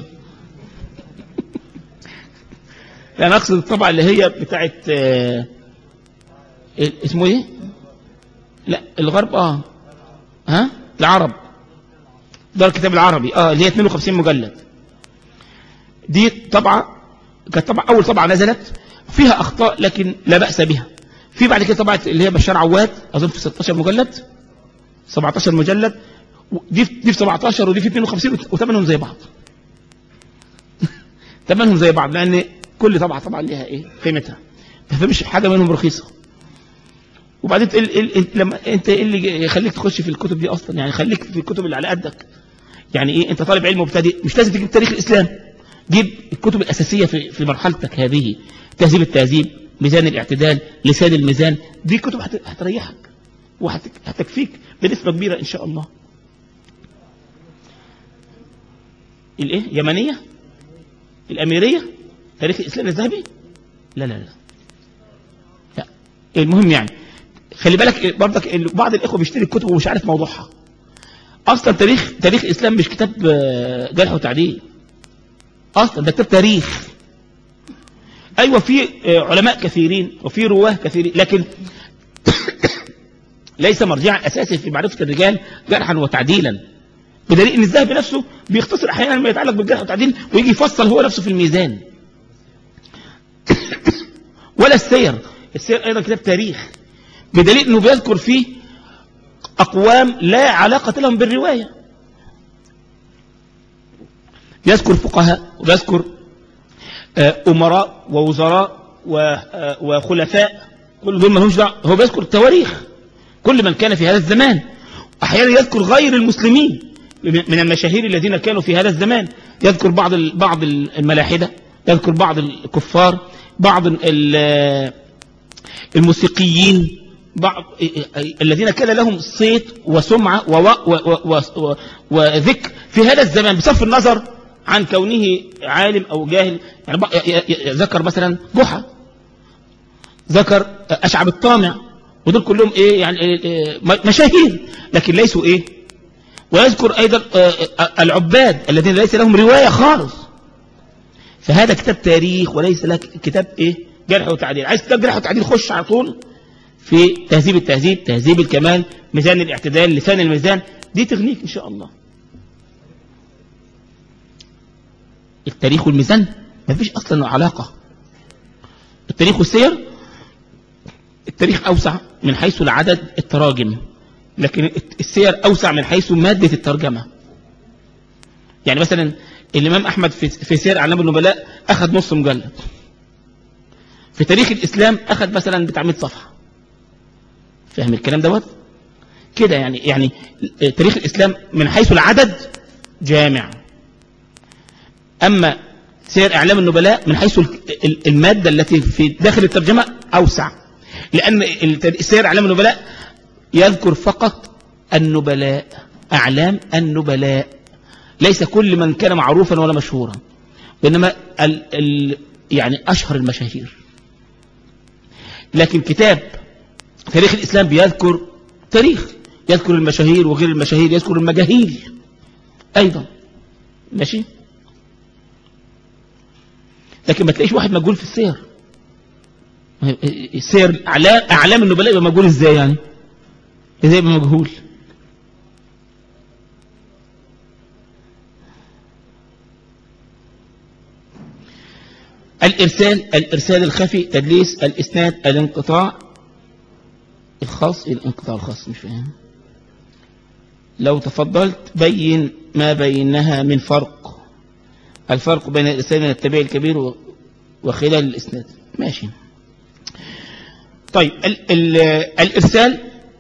انا اقصد الطبعة اللي هي بتاعت اه اسمه ايه لا الغرب اه ها العرب دار الكتاب العربي اه اللي هي 52 مجلد دي طبعة كانت طبعا أول طبعة نزلت فيها أخطاء لكن لا بأس بها في بعد كده طبعة اللي هي بشار عواد أظن في 16 مجلد 17 مجلد دي دي في 17 ودي في 52 وثمنهم زي بعض ثمنهم زي بعض لأن كل طبعة طبعا ليها إيه قيمتها فمش حاجة منهم رخيصة وبعدين ال ال ال لما انت ايه اللي يخليك تخش في الكتب دي اصلا يعني خليك في الكتب اللي على قدك يعني ايه انت طالب علم مبتدئ مش لازم تجيب تاريخ الاسلام جيب الكتب الأساسية في في مرحلتك هذه تهذيب التهذيب ميزان الاعتدال لسان الميزان دي كتب هتريحك وهتكفيك بنسبة كبيرة إن شاء الله الايه يمنية الأميرية تاريخ الإسلام الذهبي لا لا لا لا المهم يعني خلي بالك برضك بعض الإخوة بيشتري الكتب ومش عارف موضوعها أصلا تاريخ تاريخ الإسلام مش كتاب جرح وتعديل أصلا ده كتاب تاريخ أيوة في علماء كثيرين وفي رواه كثيرين لكن ليس مرجعا أساسي في معرفة الرجال جرحا وتعديلا بدليل أن الذهبي نفسه بيختصر أحيانا ما يتعلق بالجرح والتعديل ويجي يفصل هو نفسه في الميزان ولا السير السير أيضا كتاب تاريخ بدليل أنه بيذكر فيه أقوام لا علاقة لهم بالرواية يذكر فقهاء ويذكر أمراء ووزراء وخلفاء كل دول ملهمش دعوه هو بيذكر التواريخ كل من كان في هذا الزمان أحيانا يذكر غير المسلمين من المشاهير الذين كانوا في هذا الزمان يذكر بعض بعض الملاحدة يذكر بعض الكفار بعض الموسيقيين بعض الذين كان لهم صيت وسمعة وذكر في هذا الزمان بصرف النظر عن كونه عالم أو جاهل يعني ذكر مثلا جحا ذكر أشعب الطامع ودول كلهم إيه يعني مشاهير لكن ليسوا إيه ويذكر أيضا العباد الذين ليس لهم رواية خالص فهذا كتاب تاريخ وليس لك كتاب إيه جرح وتعديل عايز كتاب جرح وتعديل خش على طول في تهذيب التهذيب تهذيب الكمال ميزان الاعتدال لسان الميزان دي تغنيك إن شاء الله التاريخ والميزان ما فيش أصلا علاقة التاريخ والسير التاريخ أوسع من حيث العدد التراجم لكن السير أوسع من حيث مادة الترجمة يعني مثلا الإمام أحمد في سير أعلام النبلاء أخذ نص مجلد في تاريخ الإسلام أخذ مثلا بتاع 100 صفحة فاهم الكلام دوت كده يعني يعني تاريخ الإسلام من حيث العدد جامع أما سير إعلام النبلاء من حيث المادة التي في داخل الترجمة أوسع لأن سير إعلام النبلاء يذكر فقط النبلاء أعلام النبلاء ليس كل من كان معروفا ولا مشهورا وإنما ال ال يعني أشهر المشاهير لكن كتاب تاريخ الإسلام بيذكر تاريخ يذكر المشاهير وغير المشاهير يذكر المجاهيل أيضا ماشي لكن ما تلاقيش واحد مجهول في السير السير أعلام النبلاء يبقى مجهول ازاي يعني ازاي يبقى مجهول الإرسال الإرسال الخفي تدليس الإسناد الانقطاع الخاص الانقطاع الخاص مش فاهم لو تفضلت بين ما بينها من فرق الفرق بين الإرسال من التابع الكبير و- وخلال الإسناد ماشي طيب ال ال الإرسال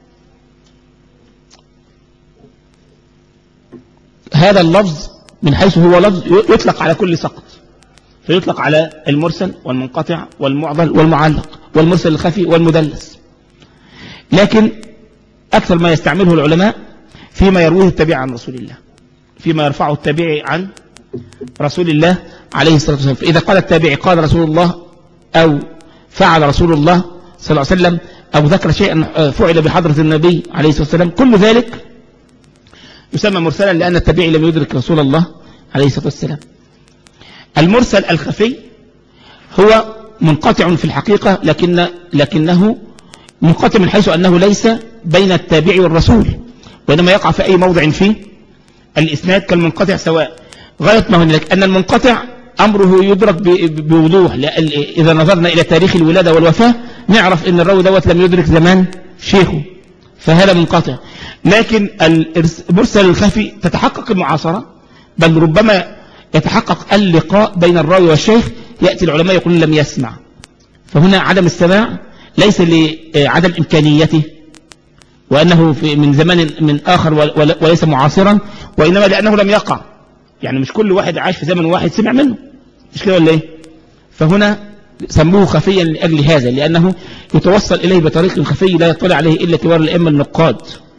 هذا اللفظ من حيث هو لفظ يطلق على كل سقط فيطلق على المرسل والمنقطع والمعضل والمعلق والمرسل الخفي والمدلس لكن أكثر ما يستعمله العلماء فيما يرويه التابع عن رسول الله فيما يرفعه التابعي عن رسول الله عليه الصلاة والسلام فإذا قال التابعي قال رسول الله أو فعل رسول الله صلى الله عليه وسلم أو ذكر شيئا فعل بحضرة النبي عليه الصلاة والسلام كل ذلك يسمى مرسلا لأن التابعي لم يدرك رسول الله عليه الصلاة والسلام المرسل الخفي هو منقطع في الحقيقة لكن لكنه منقطع من حيث أنه ليس بين التابع والرسول وإنما يقع في أي موضع فيه الإسناد كالمنقطع سواء غاية ما هنالك أن المنقطع أمره يدرك ب- بوضوح لأن إذا نظرنا إلى تاريخ الولادة والوفاة نعرف أن الراوي دوت لم يدرك زمان شيخه فهذا منقطع لكن الإرس- المرسل الخفي تتحقق المعاصرة بل ربما يتحقق اللقاء بين الراوي والشيخ يأتي العلماء يقولون لم يسمع فهنا عدم السماع ليس لعدم إمكانيته وأنه في من زمان من آخر ول- ول- وليس معاصرا وإنما لأنه لم يقع يعني مش كل واحد عاش في زمن واحد سمع منه مش كده ولا إيه فهنا سموه خفيا لأجل هذا لأنه يتوصل إليه بطريق خفي لا يطلع عليه إلا كبار الأئمة النقاد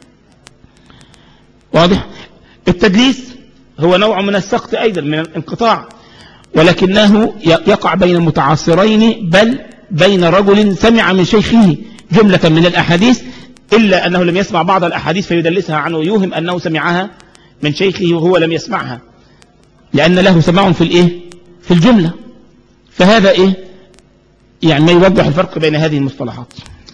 واضح التدليس هو نوع من السقط أيضا من الانقطاع ولكنه ي- يقع بين متعاصرين بل بين رجل سمع من شيخه جملة من الأحاديث إلا أنه لم يسمع بعض الأحاديث فيدلسها عنه يوهم أنه سمعها من شيخه وهو لم يسمعها لأن له سماع في الإيه في الجملة فهذا إيه يعني ما يوضح الفرق بين هذه المصطلحات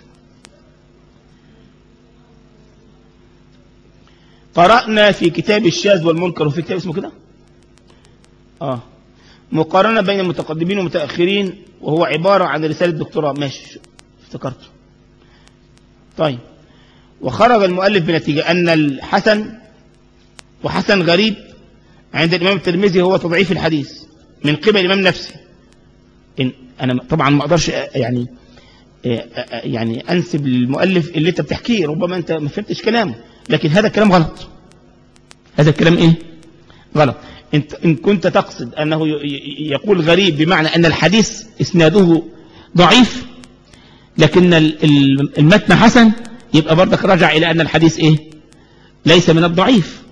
قرأنا في كتاب الشاذ والمنكر وفي كتاب اسمه كده آه مقارنة بين المتقدمين والمتأخرين وهو عبارة عن رسالة دكتوراه ماشي افتكرته طيب وخرج المؤلف بنتيجة أن الحسن وحسن غريب عند الإمام الترمذي هو تضعيف الحديث من قبل الإمام نفسه إن أنا طبعا ما أقدرش أ- يعني أ- أ- يعني أنسب للمؤلف اللي أنت بتحكيه ربما أنت ما فهمتش كلامه لكن هذا الكلام غلط هذا الكلام إيه غلط انت إن كنت تقصد أنه ي- ي- يقول غريب بمعنى أن الحديث إسناده ضعيف لكن ال- ال- المتن حسن يبقى برضك راجع إلى أن الحديث إيه ليس من الضعيف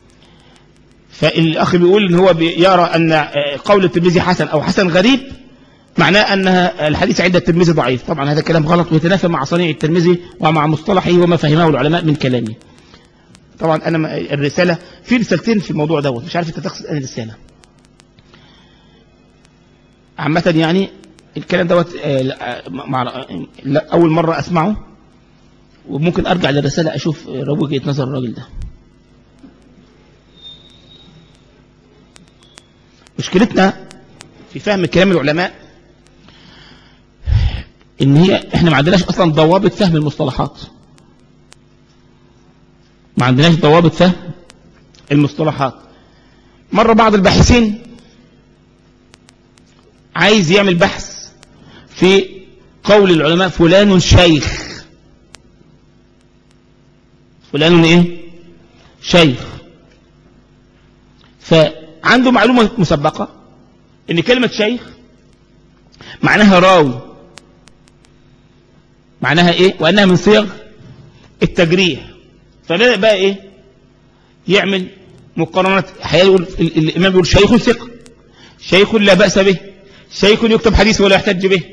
فالأخ بيقول إن هو يرى أن آه، قول الترمذي حسن أو حسن غريب معناه أن الحديث عند الترمذي ضعيف طبعا هذا كلام غلط ويتنافى مع صنيع الترمذي ومع مصطلحه وما فهمه العلماء من كلامه طبعا أنا ما- الرسالة في رسالتين في الموضوع دوت مش عارف أنت تقصد أي رسالة عامة يعني الكلام دوت آه، لا، مع لا، أول مرة أسمعه وممكن أرجع للرسالة أشوف آه، وجهة نظر الراجل ده مشكلتنا في فهم كلام العلماء ان هي احنا ما عندناش اصلا ضوابط فهم المصطلحات ما عندناش ضوابط فهم المصطلحات مرة بعض الباحثين عايز يعمل بحث في قول العلماء فلان شيخ فلان ايه شيخ فعنده معلومة مسبقة ان كلمة شيخ معناها راوي معناها ايه وانها من صيغ التجريح فبدأ بقى ايه يعمل مقارنات هيقول ال- الامام بيقول شيخ ثقة شيخ لا بأس به شيخ يكتب حديث ولا يحتج به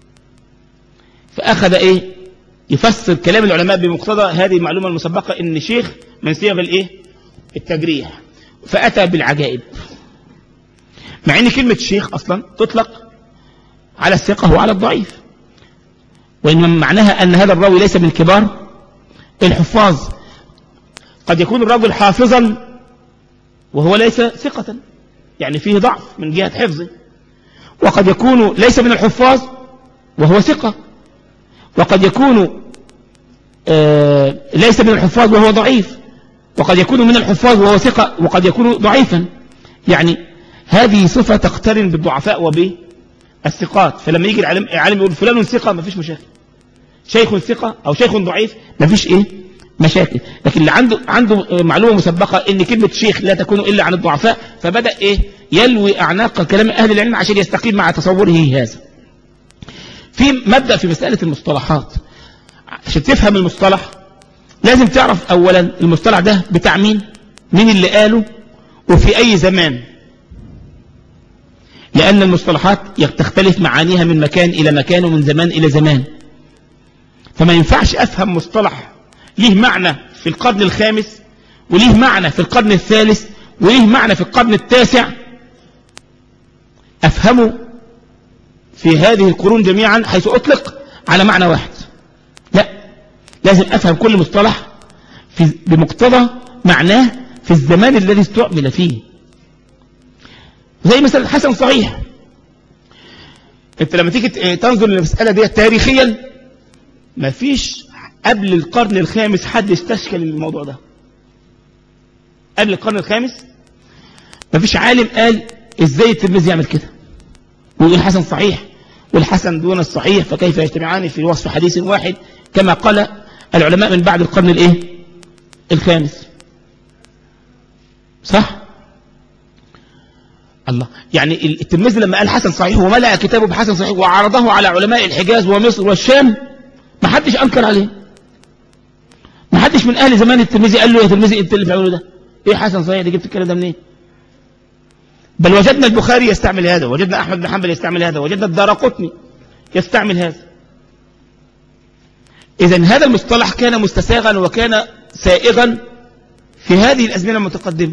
فأخذ ايه يفسر كلام العلماء بمقتضى هذه المعلومة المسبقة ان شيخ من صيغ الايه التجريح فأتى بالعجائب مع ان كلمة شيخ اصلا تطلق على الثقة وعلى الضعيف وإنما معناها أن هذا الراوي ليس من كبار الحفاظ قد يكون الرجل حافظا وهو ليس ثقة يعني فيه ضعف من جهة حفظه وقد يكون ليس من الحفاظ وهو ثقة وقد يكون آه ليس من الحفاظ وهو ضعيف وقد يكون من الحفاظ وهو ثقة وقد يكون ضعيفا يعني هذه صفة تقترن بالضعفاء وبالثقات فلما يجي العالم, العالم يقول فلان ثقة ما فيش مشاكل شيخ ثقة أو شيخ ضعيف ما فيش إيه مشاكل لكن اللي عنده عنده معلومة مسبقة ان كلمة شيخ لا تكون إلا عن الضعفاء فبدأ إيه يلوي أعناق كلام أهل العلم عشان يستقيم مع تصوره هذا في مبدأ في مسألة المصطلحات عشان تفهم المصطلح لازم تعرف أولا المصطلح ده بتاع مين مين اللي قاله وفي أي زمان لأن المصطلحات تختلف معانيها من مكان إلى مكان ومن زمان إلى زمان فما ينفعش أفهم مصطلح ليه معنى في القرن الخامس وليه معنى في القرن الثالث وليه معنى في القرن التاسع أفهمه في هذه القرون جميعا حيث أطلق على معنى واحد لا لازم أفهم كل مصطلح في بمقتضى معناه في الزمان الذي استعمل فيه زي مثلا الحسن صحيح انت لما تيجي تنظر للمسألة دي تاريخيا ما فيش قبل القرن الخامس حد استشكل الموضوع ده قبل القرن الخامس ما فيش عالم قال ازاي الترمذي يعمل كده ويقول الحسن صحيح والحسن دون الصحيح فكيف يجتمعان في وصف حديث واحد كما قال العلماء من بعد القرن الايه الخامس صح الله يعني الترمذي لما قال حسن صحيح وملأ كتابه بحسن صحيح وعرضه على علماء الحجاز ومصر والشام ما حدش انكر عليه ما حدش من اهل زمان الترمذي قال له يا ترمذي انت اللي بتعمله ده ايه حسن صحيح ده جبت الكلام ده منين بل وجدنا البخاري يستعمل هذا وجدنا احمد بن حنبل يستعمل هذا وجدنا الدارقطني يستعمل هذا اذا هذا المصطلح كان مستساغا وكان سائغا في هذه الازمنه المتقدمه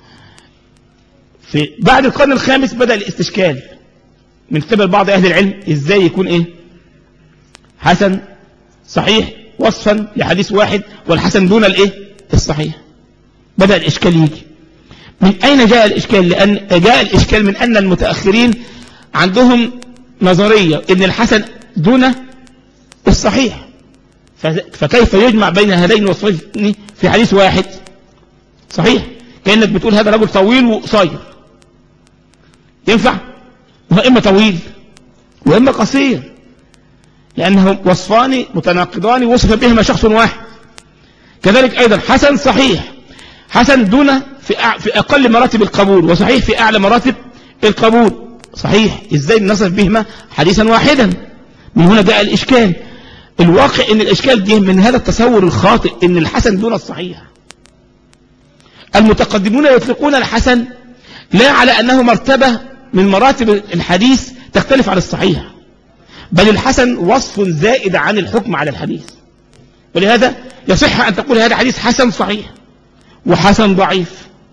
في بعد القرن الخامس بدأ الاستشكال من قبل بعض أهل العلم إزاي يكون إيه حسن صحيح وصفا لحديث واحد والحسن دون الإيه الصحيح بدأ الإشكال يجي من أين جاء الإشكال لأن جاء الإشكال من أن المتأخرين عندهم نظرية إن الحسن دون الصحيح فكيف يجمع بين هذين الوصفين في حديث واحد صحيح كأنك بتقول هذا رجل طويل وقصير ينفع هو إما طويل وإما قصير لأنهم وصفان متناقضان وصف بهما شخص واحد كذلك أيضا حسن صحيح حسن دون في, في أقل مراتب القبول وصحيح في أعلى مراتب القبول صحيح إزاي نصف بهما حديثا واحدا من هنا جاء الإشكال الواقع ان الإشكال جه من هذا التصور الخاطئ ان الحسن دون الصحيح المتقدمون يطلقون الحسن لا على أنه مرتبة من مراتب الحديث تختلف عن الصحيح بل الحسن وصف زائد عن الحكم على الحديث ولهذا يصح أن تقول هذا حديث حسن صحيح وحسن ضعيف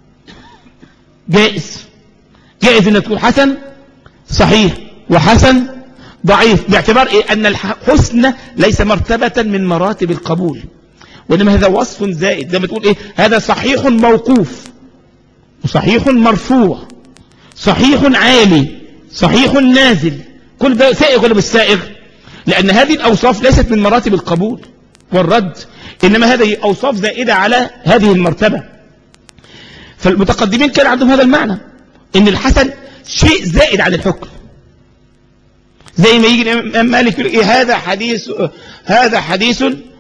جائز جائز أن تقول حسن صحيح وحسن ضعيف باعتبار إيه؟ أن الحسن ليس مرتبة من مراتب القبول وإنما هذا وصف زائد زي ما تقول إيه هذا صحيح موقوف وصحيح مرفوع صحيح عالي صحيح نازل كل ده سائغ ولا مش سائغ لأن هذه الأوصاف ليست من مراتب القبول والرد إنما هذه أوصاف زائدة على هذه المرتبة فالمتقدمين كان عندهم هذا المعنى إن الحسن شيء زائد عن الحكم زي ما يجي الإمام مالك يقول إيه هذا حديث هذا حديث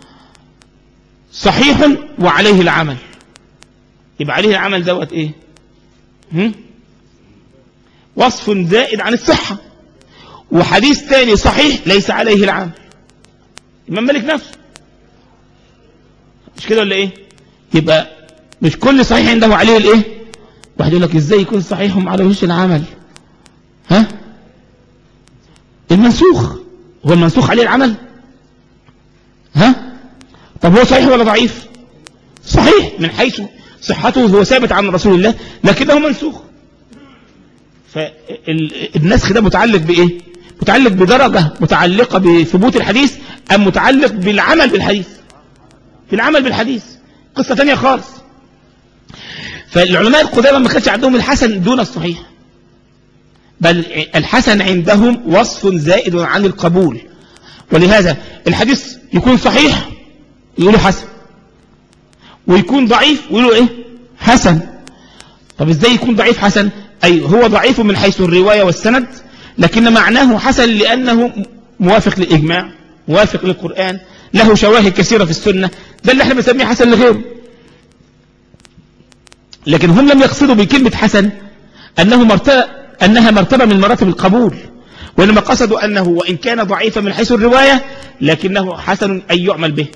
صحيح وعليه العمل يبقى عليه العمل دوت ايه هم؟ وصف زائد عن الصحة وحديث ثاني صحيح ليس عليه العمل الإمام مالك نفسه مش كده ولا ايه يبقى مش كل صحيح عنده عليه الايه واحد يقول لك ازاي يكون صحيح وما عليهوش العمل ها المنسوخ هو المنسوخ عليه العمل ها طب هو صحيح ولا ضعيف صحيح من حيث صحته هو ثابت عن رسول الله لكنه منسوخ فالنسخ ده متعلق بإيه متعلق بدرجة متعلقة بثبوت الحديث أم متعلق بالعمل بالحديث بالعمل بالحديث قصة تانية خالص فالعلماء القدامى ما كانش عندهم الحسن دون الصحيح بل الحسن عندهم وصف زائد عن القبول ولهذا الحديث يكون صحيح يقولوا حسن ويكون ضعيف ويقولوا ايه حسن طب ازاي يكون ضعيف حسن اي هو ضعيف من حيث الرواية والسند لكن معناه حسن لانه موافق للاجماع موافق للقرآن له شواهد كثيرة في السنة ده اللي احنا بنسميه حسن لغيره لكن هم لم يقصدوا بكلمة حسن أنه مرتبة أنها مرتبة من مراتب القبول وإنما قصدوا أنه وإن كان ضعيفا من حيث الرواية لكنه حسن أن يعمل به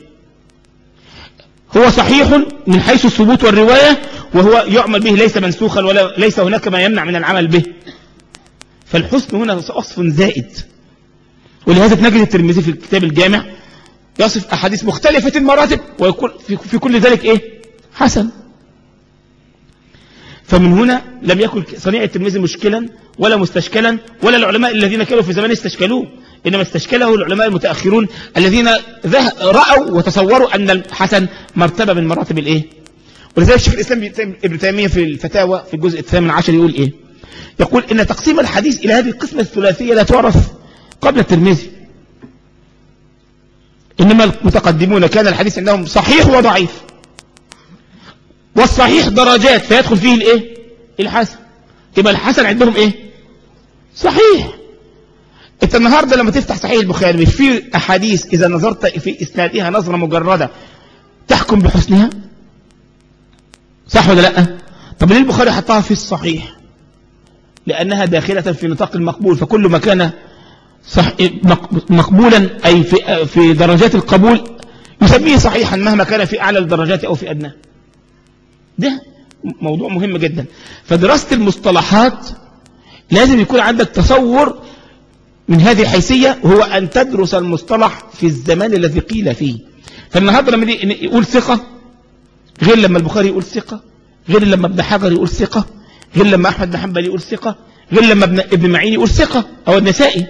هو صحيح من حيث الثبوت والرواية وهو يعمل به ليس منسوخا ولا ليس هناك ما يمنع من العمل به فالحسن هنا وصف زائد ولهذا نجد الترمذي في الكتاب الجامع يصف أحاديث مختلفة المراتب ويقول في كل ذلك إيه حسن فمن هنا لم يكن صنيع الترمذي مشكلا ولا مستشكلا ولا العلماء الذين كانوا في زمان استشكلوه إنما استشكله العلماء المتأخرون الذين رأوا وتصوروا أن الحسن مرتبة من مراتب الإيه ولذلك الشيخ الإسلام ابن تيمية في الفتاوى في الجزء الثامن عشر يقول إيه يقول إن تقسيم الحديث إلى هذه القسمة الثلاثية لا تعرف قبل الترمذي إنما المتقدمون كان الحديث عندهم صحيح وضعيف والصحيح درجات فيدخل فيه الايه الحسن يبقى الحسن عندهم ايه صحيح انت النهارده لما تفتح صحيح البخاري في احاديث اذا نظرت في اسنادها نظره مجرده تحكم بحسنها صح ولا لا طب ليه البخاري حطها في الصحيح لانها داخله في نطاق المقبول فكل ما كان صح مقبولا اي في في درجات القبول يسميه صحيحا مهما كان في اعلى الدرجات او في ادناه ده موضوع مهم جدا فدراسة المصطلحات لازم يكون عندك تصور من هذه الحيثية هو أن تدرس المصطلح في الزمان الذي قيل فيه فالنهاردة لما يقول ثقة غير لما البخاري يقول ثقة غير لما ابن حجر يقول ثقة غير لما أحمد بن حنبل يقول ثقة غير لما ابن, ابن معين يقول ثقة أو النسائي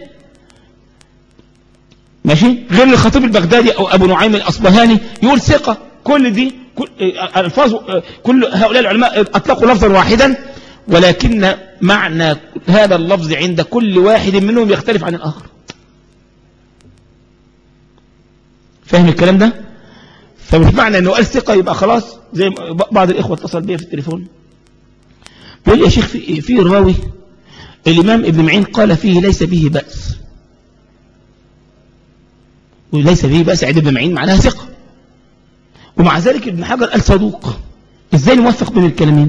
ماشي غير الخطيب البغدادي أو أبو نعيم الأصبهاني يقول ثقة كل دي كل الفاظ كل هؤلاء العلماء اطلقوا لفظا واحدا ولكن معنى هذا اللفظ عند كل واحد منهم يختلف عن الآخر فاهم الكلام ده فمش معنى انه قال ثقة يبقى خلاص زي بعض الإخوة اتصل بي في التليفون بيقول يا شيخ في, في راوي الإمام ابن معين قال فيه ليس به بأس وليس به بأس عند ابن معين معناها ثقة ومع ذلك ابن حجر قال صدوق ازاي نوفق بين الكلامين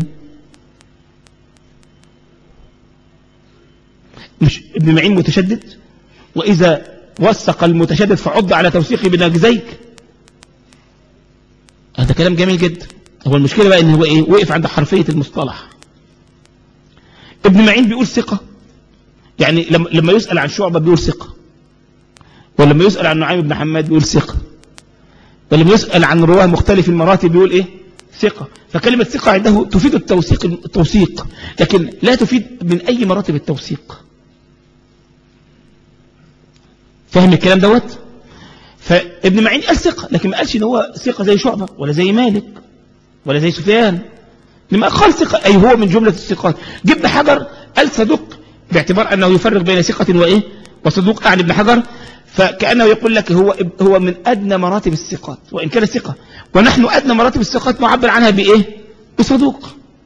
مش ابن معين متشدد وإذا وثق المتشدد فعض على توثيقه بنجزيك هذا كلام جميل جدا هو المشكلة بقى ان هو ايه وقف عند حرفية المصطلح ابن معين بيقول ثقة يعني لما يسأل عن شعبة بيقول ثقة ولما يسأل عن نعيم بن حماد بيقول ثقة ولما يسأل عن رواه مختلف المراتب بيقول ايه ثقة فكلمة ثقة عنده تفيد التوثيق التوثيق لكن لا تفيد من أي مراتب التوثيق فاهم الكلام دوت فابن معين قال ثقة لكن ما قالش ان هو ثقة زي شعبة ولا زي مالك ولا زي سفيان لما قال ثقة أي هو من جملة الثقات جبن حجر قال صدوق باعتبار أنه يفرق بين ثقة وإيه وصدوق أعني ابن حجر فكأنه يقول لك هو هو من أدنى مراتب الثقات وإن كان ثقة ونحن أدنى مراتب الثقات معبر عنها بإيه بصدوق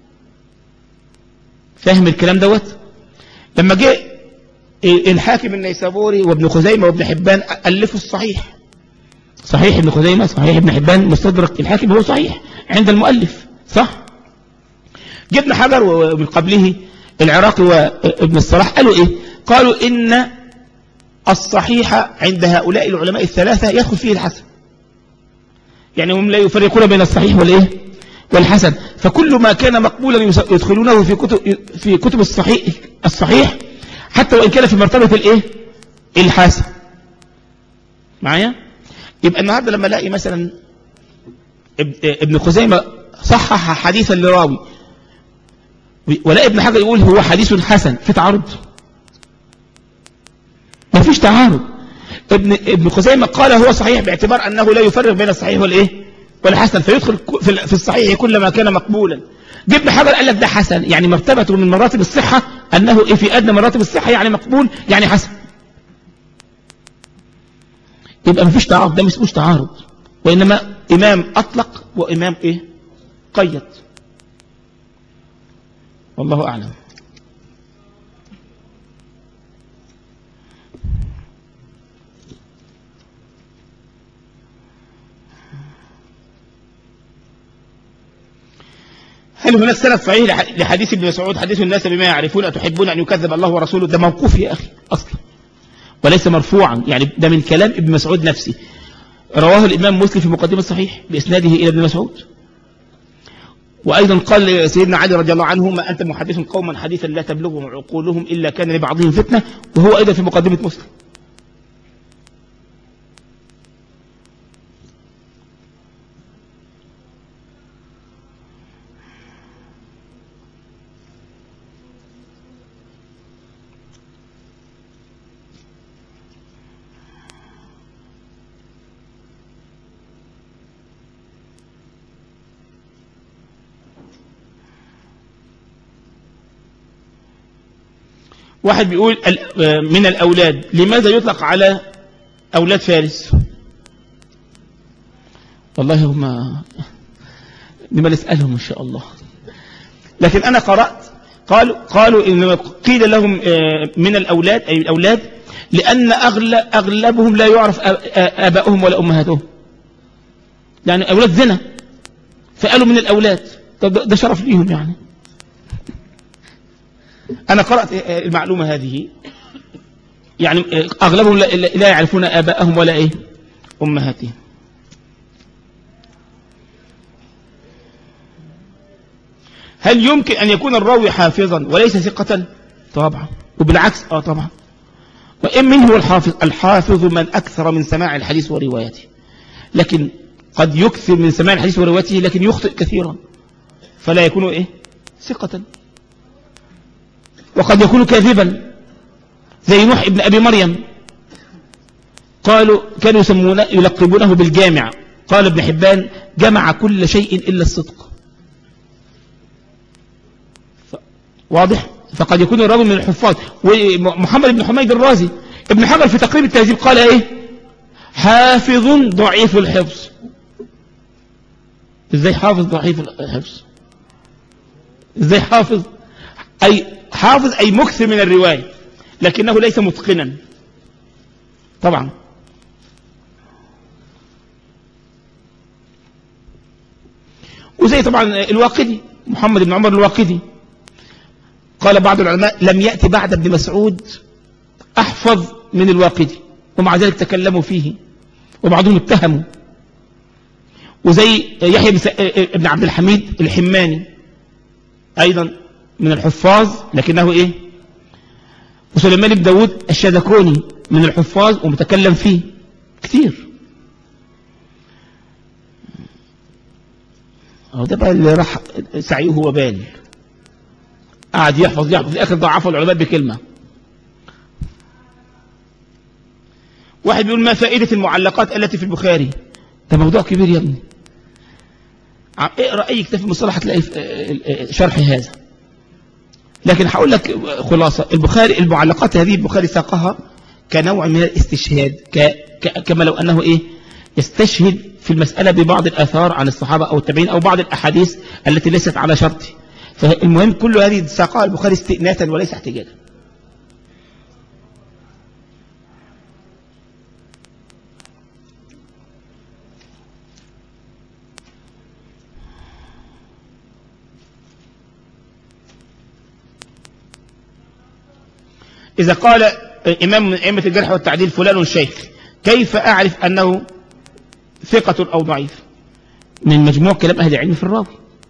فاهم الكلام دوت لما جاء الحاكم النيسابوري وابن خزيمة وابن حبان ألفوا الصحيح صحيح ابن خزيمة صحيح ابن حبان مستدرك الحاكم هو صحيح عند المؤلف صح جبنا حجر ومن قبله العراقي وابن الصلاح قالوا ايه قالوا ان الصحيح عند هؤلاء العلماء الثلاثة يدخل فيه الحسن يعني هم لا يفرقون بين الصحيح والايه والحسن فكل ما كان مقبولا يدخلونه في كتب في كتب الصحيح الصحيح حتى وان كان في مرتبه الايه الحسن معايا يبقى النهارده لما الاقي مثلا ابن خزيمه صحح حديثا لراوي ولا ابن حجر يقول هو حديث حسن في تعارض ما فيش تعارض ابن ابن خزيمة قال هو صحيح باعتبار أنه لا يفرق بين الصحيح والإيه والحسن فيدخل في الصحيح كل ما كان مقبولا ابن حجر قال لك ده حسن يعني مرتبته من مراتب الصحة أنه إيه في أدنى مراتب الصحة يعني مقبول يعني حسن يبقى مفيش تعارض ده ما اسموش تعارض وإنما إمام أطلق وإمام إيه قيد والله أعلم هل هناك سند صحيح لح- لحديث ابن مسعود حديث الناس بما يعرفون أتحبون أن يكذب الله ورسوله ده موقوف يا أخي أصلا وليس مرفوعا يعني ده من كلام ابن مسعود نفسه رواه الإمام مسلم في مقدمة الصحيح بإسناده إلى ابن مسعود وأيضا قال سيدنا علي رضي الله عنه ما أنت محدث قوما حديثا لا تبلغهم عقولهم إلا كان لبعضهم فتنة وهو أيضا في مقدمة مسلم واحد بيقول ال- من الأولاد لماذا يطلق على أولاد فارس والله هم لما نسألهم إن شاء الله لكن أنا قرأت قالوا قالوا إن قيل لهم آه، من الأولاد أي الأولاد لأن أغلب أغلبهم لا يعرف آ- آ- آبائهم ولا أمهاتهم يعني أولاد زنا فقالوا من الأولاد طب ده ده شرف ليهم يعني أنا قرأت المعلومة هذه يعني أغلبهم لا- لا يعرفون آباءهم ولا إيه أمهاتهم هل يمكن أن يكون الراوي حافظا وليس ثقة طبعا وبالعكس آه طبعا وإن من هو الحافظ الحافظ من أكثر من سماع الحديث وروايته لكن قد يكثر من سماع الحديث وروايته لكن يخطئ كثيرا فلا يكون إيه ثقة وقد يكون كاذبا زي نوح ابن أبي مريم قالوا كانوا يسمونه يلقبونه بالجامع قال ابن حبان جمع كل شيء إلا الصدق ف... واضح فقد يكون الراوي من الحفاظ ومحمد بن حميد الرازي ابن حجر في تقريب التهذيب قال ايه حافظ ضعيف الحفظ ازاي حافظ ضعيف الحفظ ازاي حافظ اي حافظ اي مكثر من الرواية لكنه ليس متقنا طبعا وزي طبعا الواقدي محمد بن عمر الواقدي قال بعض العلماء لم يأتي بعد ابن مسعود أحفظ من الواقدي ومع ذلك تكلموا فيه وبعضهم اتهموا وزي يحيى بن س- ابن عبد الحميد الحماني أيضا من الحفاظ لكنه إيه وسليمان بن داود الشاذكوني من الحفاظ ومتكلم فيه كتير هو ده بقى اللي راح سعيه وبال قعد يحفظ يحفظ في الآخر ضعفه العلماء بكلمة واحد بيقول ما فائدة المعلقات التي في البخاري ده موضوع كبير يا ابني ع- اقرأ أي كتاب في المصطلح هتلاقي في- آه، آه، شرح هذا لكن هقول لك خلاصة البخاري المعلقات هذه البخاري ساقها كنوع من الاستشهاد ك... ك... كما لو أنه إيه يستشهد في المسألة ببعض الآثار عن الصحابة أو التابعين أو بعض الأحاديث التي ليست على شرطه فالمهم كل هذه ساقها البخاري استئناسا وليس احتجاجا إذا قال إمام من أئمة الجرح والتعديل فلان شيخ كيف أعرف أنه ثقة أو ضعيف من مجموع كلام أهل العلم في الراوي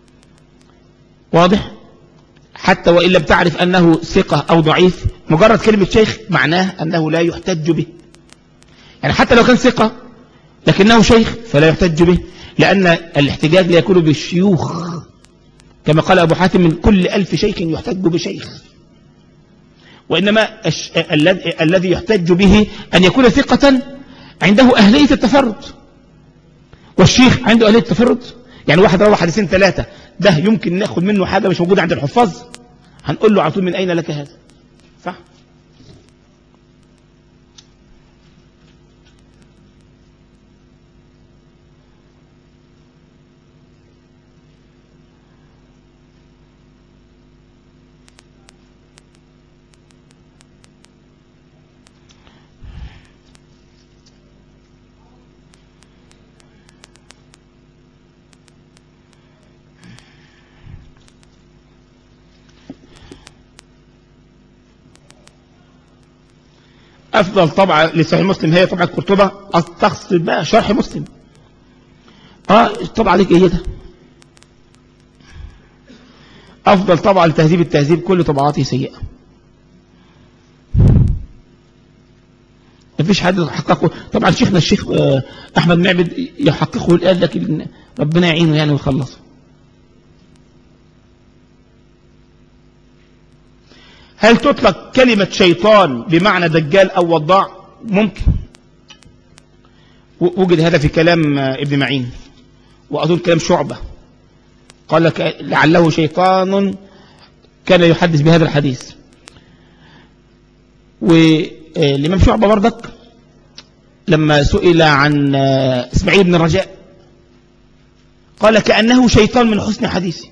واضح حتى وإن لم تعرف أنه ثقة أو ضعيف مجرد كلمة شيخ معناه أنه لا يحتج به يعني حتى لو كان ثقة لكنه شيخ فلا يحتج به لأن الاحتجاج لا يكون بالشيوخ كما قال أبو حاتم من كل ألف شيخ يحتج بشيخ وإنما الش- الذي الذي يحتج به أن يكون ثقة عنده أهلية التفرد والشيخ عنده أهلية التفرد يعني واحد روى حديثين ثلاثة ده يمكن ناخد منه حاجة مش موجودة عند الحفاظ هنقول له على طول من أين لك هذا صح أفضل طبعة لصحيح مسلم هي طبعة قرطبة تقصد بقى شرح مسلم اه الطبعة دي جيدة أفضل طبعة لتهذيب التهذيب كل طبعاته سيئة مفيش حد يحققه طبعا شيخنا الشيخ آه، أحمد معبد يحققه الآن لكن ربنا يعينه يعني ويخلصه هل تطلق كلمة شيطان بمعنى دجال أو وضاع ممكن و- وجد هذا في كلام آه، ابن معين وأظن كلام شعبة قال لك لعله شيطان كان يحدث بهذا الحديث والإمام شعبة برضك لما سئل عن آه، إسماعيل بن الرجاء قال كأنه شيطان من حسن حديثه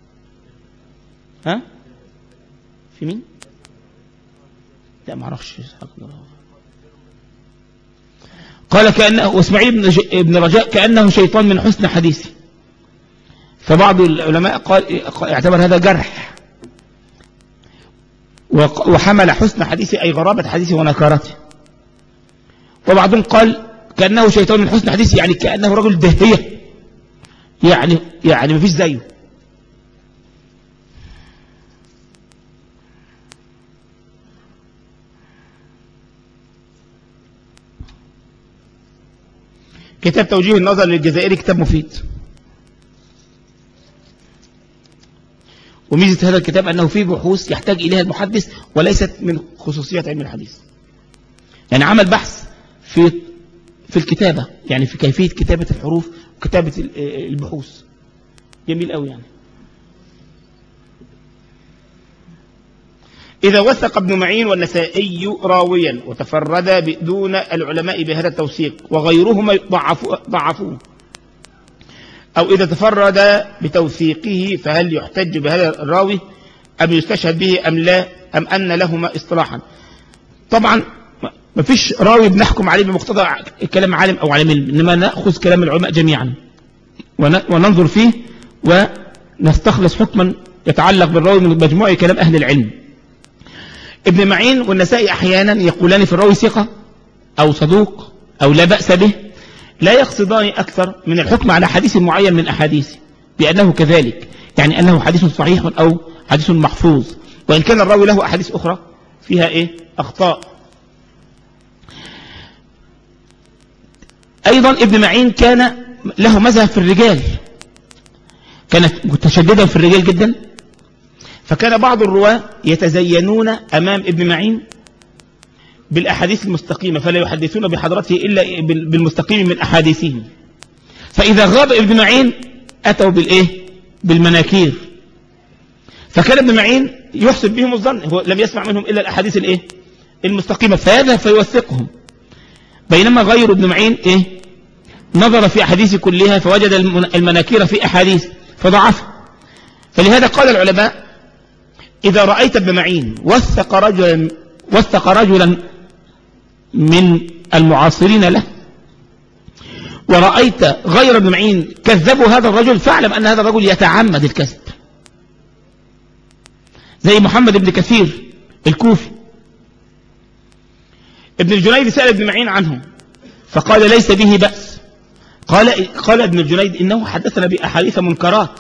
ها في مين لا ما اعرفش قال كأنه واسماعيل بن, ج- بن رجاء كأنه شيطان من حسن حديثه فبعض العلماء قال اعتبر هذا جرح وق- وحمل حسن حديثه أي غرابة حديثه ونكارته وبعضهم قال كأنه شيطان من حسن حديثه يعني كأنه رجل دهية يعني يعني مفيش زيه كتاب توجيه النظر للجزائري كتاب مفيد وميزة هذا الكتاب أنه فيه بحوث يحتاج إليها المحدث وليست من خصوصيات علم الحديث يعني عمل بحث في في الكتابة يعني في كيفية كتابة الحروف وكتابة ال- البحوث جميل قوي يعني إذا وثق ابن معين والنسائي راويا وتفرد دون العلماء بهذا التوثيق وغيرهما ضعفوا- ضعفوه أو إذا تفرد بتوثيقه فهل يحتج بهذا الراوي أم يستشهد به أم لا أم أن لهما اصطلاحا طبعا ما فيش راوي بنحكم عليه بمقتضى كلام عالم أو عالم علم إنما نأخذ كلام العلماء جميعا ون- وننظر فيه ونستخلص حكما يتعلق بالراوي من مجموع كلام أهل العلم ابن معين والنسائي أحيانا يقولان في الراوي ثقة أو صدوق أو لا بأس به لا يقصدان أكثر من الحكم على حديث معين من أحاديثه بأنه كذلك يعني أنه حديث صحيح أو حديث محفوظ وإن كان الراوي له أحاديث أخرى فيها إيه أخطاء أيضا ابن معين كان له مذهب في الرجال كان متشددا في الرجال جدا فكان بعض الرواة يتزينون أمام ابن معين بالأحاديث المستقيمة فلا يحدثون بحضرته إلا بال- بالمستقيم من أحاديثهم فإذا غاب ابن معين أتوا بالإيه بالمناكير فكان ابن معين يحسب بهم الظن هو لم يسمع منهم إلا الأحاديث الإيه المستقيمة فيذهب فيوثقهم بينما غير ابن معين إيه نظر في أحاديث كلها فوجد المن- المناكير في أحاديث فضعفها فلهذا قال العلماء إذا رأيت ابن معين وثق رجلا وثق رجلا من المعاصرين له ورأيت غير ابن معين كذبوا هذا الرجل فاعلم أن هذا الرجل يتعمد الكذب زي محمد بن كثير الكوفي ابن الجنيد سأل ابن معين عنه فقال ليس به بأس قال قال ابن الجنيد إنه حدثنا بأحاديث منكرات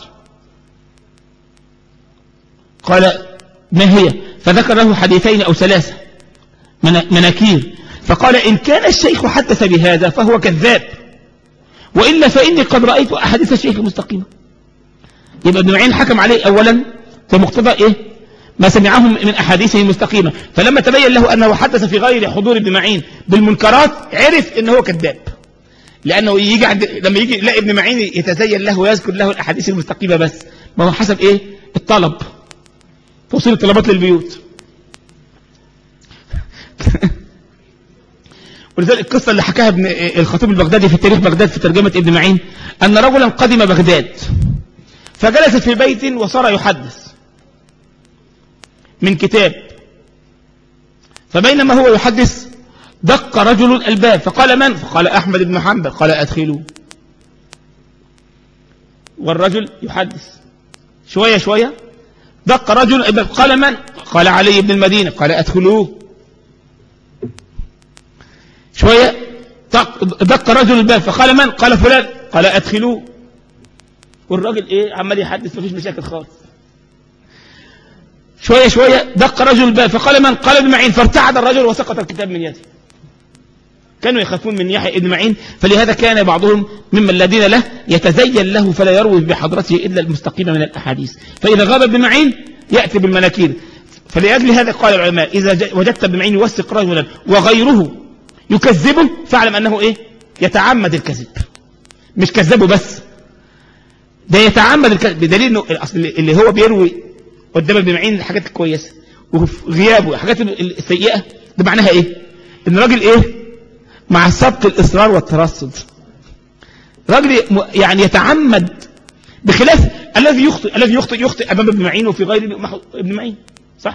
قال ما هي فذكر له حديثين أو ثلاثة من- مناكير فقال إن كان الشيخ حدث بهذا فهو كذاب وإلا فإني قد رأيت أحاديث الشيخ المستقيمة يبقى ابن معين حكم عليه أولا بمقتضى إيه ما سمعه من أحاديثه المستقيمة فلما تبين له أنه حدث في غير حضور ابن معين بالمنكرات عرف أنه كذاب لأنه يجي عند لما يجي يلاقي ابن معين يتزين له ويذكر له الأحاديث المستقيمة بس ما هو حسب إيه الطلب توصيل الطلبات للبيوت ولذلك القصة اللي حكاها ابن الخطيب البغدادي في تاريخ بغداد في ترجمة ابن معين أن رجلا قدم بغداد فجلس في بيت وصار يحدث من كتاب فبينما هو يحدث دق رجل الباب فقال من فقال أحمد بن حنبل قال أدخلوا والرجل يحدث شوية شوية دق رجل الباب قال من قال علي بن المدينة قال أدخلوه شوية دق رجل الباب فقال من قال فلان قال أدخلوه والراجل ايه عمال يحدث مفيش مشاكل خالص شوية شوية دق رجل الباب فقال من قال ابن معين فارتعد الرجل وسقط الكتاب من يده كانوا يخافون من يحيى ابن معين فلهذا كان بعضهم ممن الذين له يتزين له فلا يروي بحضرته إلا المستقيم من الأحاديث فإذا غاب ابن معين يأتي بالمناكير فلأجل هذا قال العلماء إذا وجدت ابن معين يوثق رجلا وغيره يكذبه فاعلم أنه إيه يتعمد الكذب مش كذبه بس ده يتعمد الكذب بدليل انه الاصل اللي هو بيروي قدام ابن معين الحاجات الكويسه وفي غيابه الحاجات السيئه ده معناها ايه ان الراجل ايه مع سبق الاصرار والترصد راجل يعني يتعمد بخلاف الذي يخطئ الذي يخطئ يخطئ امام ابن معين وفي غير ابن معين صح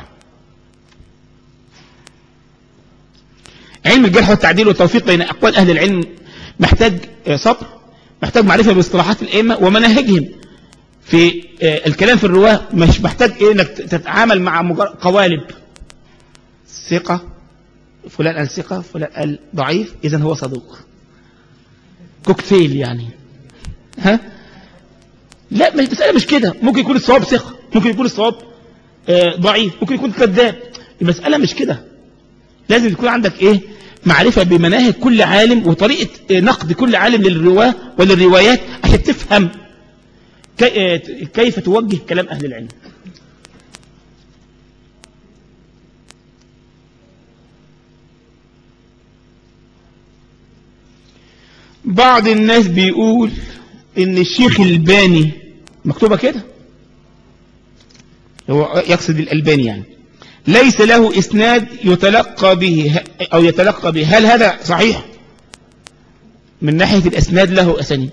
علم الجرح والتعديل والتوفيق بين اقوال اهل العلم محتاج صبر محتاج معرفة باصطلاحات الأئمة ومناهجهم في الكلام في الرواة مش محتاج إيه انك تتعامل مع مجرد قوالب ثقة فلان قال ثقة فلان قال ضعيف إذا هو صدوق كوكتيل يعني ها لا مش مسألة مش كده ممكن يكون الصواب ثقة ممكن يكون الصواب ضعيف ممكن يكون كذاب المسألة مش كده لازم يكون عندك ايه معرفة بمناهج كل عالم وطريقة نقد كل عالم للرواة وللروايات عشان تفهم كيف توجه كلام أهل العلم بعض الناس بيقول ان الشيخ الباني مكتوبة كده هو يقصد الألباني يعني ليس له إسناد يتلقى به أو يتلقى به هل هذا صحيح من ناحية الأسناد له أسانيد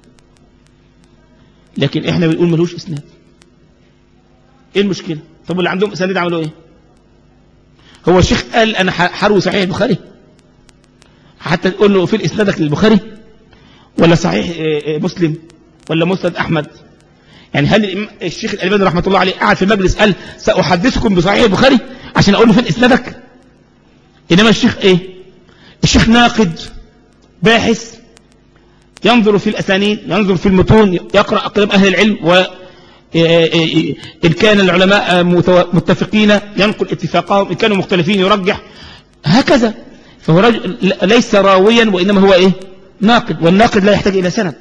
لكن إحنا بنقول ملوش إسناد إيه المشكلة طب اللي عندهم أسانيد عملوا إيه هو الشيخ قال أنا حروي صحيح البخاري حتى تقول له في إسنادك للبخاري ولا صحيح مسلم ولا مسند أحمد يعني هل الشيخ الألباني رحمة الله عليه قاعد في المجلس قال سأحدثكم بصحيح البخاري عشان أقول له فين إسنادك إنما الشيخ إيه الشيخ ناقد باحث ينظر في الأسانيد ينظر في المتون يقرأ أقلام أهل العلم و إن كان العلماء متفقين ينقل اتفاقهم إن كانوا مختلفين يرجح هكذا فهو رجل ليس راويا وإنما هو إيه ناقد والناقد لا يحتاج إلى سند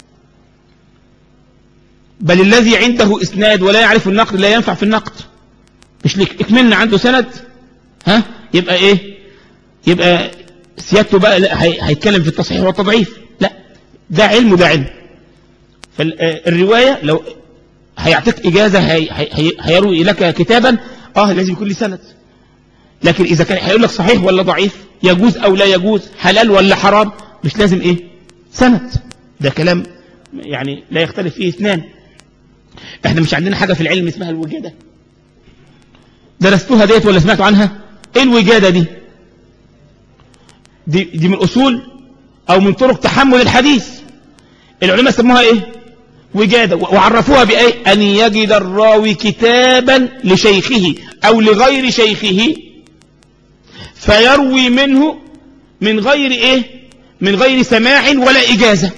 بل الذي عنده إسناد ولا يعرف النقد لا ينفع في النقد مش لك اكملنا عنده سند ها يبقى ايه يبقى سيادته بقى لا هيتكلم في التصحيح والتضعيف لا ده علم وده علم فالرواية لو هيعطيك إجازة هي هي هيروي لك كتابا اه لازم يكون لي سند لكن إذا كان هيقول لك صحيح ولا ضعيف يجوز أو لا يجوز حلال ولا حرام مش لازم إيه سند ده كلام يعني لا يختلف فيه اثنان احنا مش عندنا حاجة في العلم اسمها الوجادة درستوها ديت ولا سمعتوا عنها ايه الوجادة دي دي, دي من اصول او من طرق تحمل الحديث العلماء سموها ايه وجادة وعرفوها بايه ان يجد الراوي كتابا لشيخه او لغير شيخه فيروي منه من غير ايه من غير سماع ولا اجازة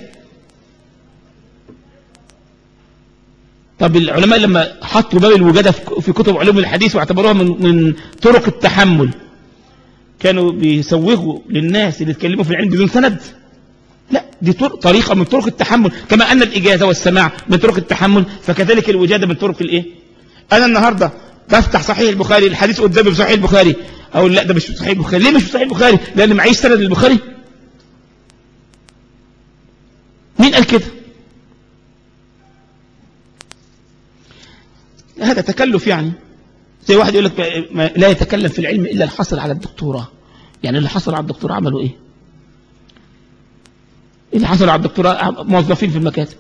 طب العلماء لما حطوا باب الوجادة في كتب علوم الحديث واعتبروها من, من طرق التحمل كانوا بيسوغوا للناس اللي يتكلموا في العلم بدون سند لا دي طريقة من طرق التحمل كما أن الإجازة والسماع من طرق التحمل فكذلك الوجادة من طرق الإيه أنا النهاردة بفتح صحيح البخاري الحديث قدامي في صحيح البخاري أقول لا ده مش في صحيح البخاري ليه مش في صحيح البخاري لأن معيش سند للبخاري مين قال كده هذا تكلف يعني زي واحد يقول لك ما- ما- لا يتكلم في العلم إلا الحصل على الدكتوراه يعني اللي حصل على الدكتوراه عملوا إيه اللي حصل على الدكتوراه موظفين في المكاتب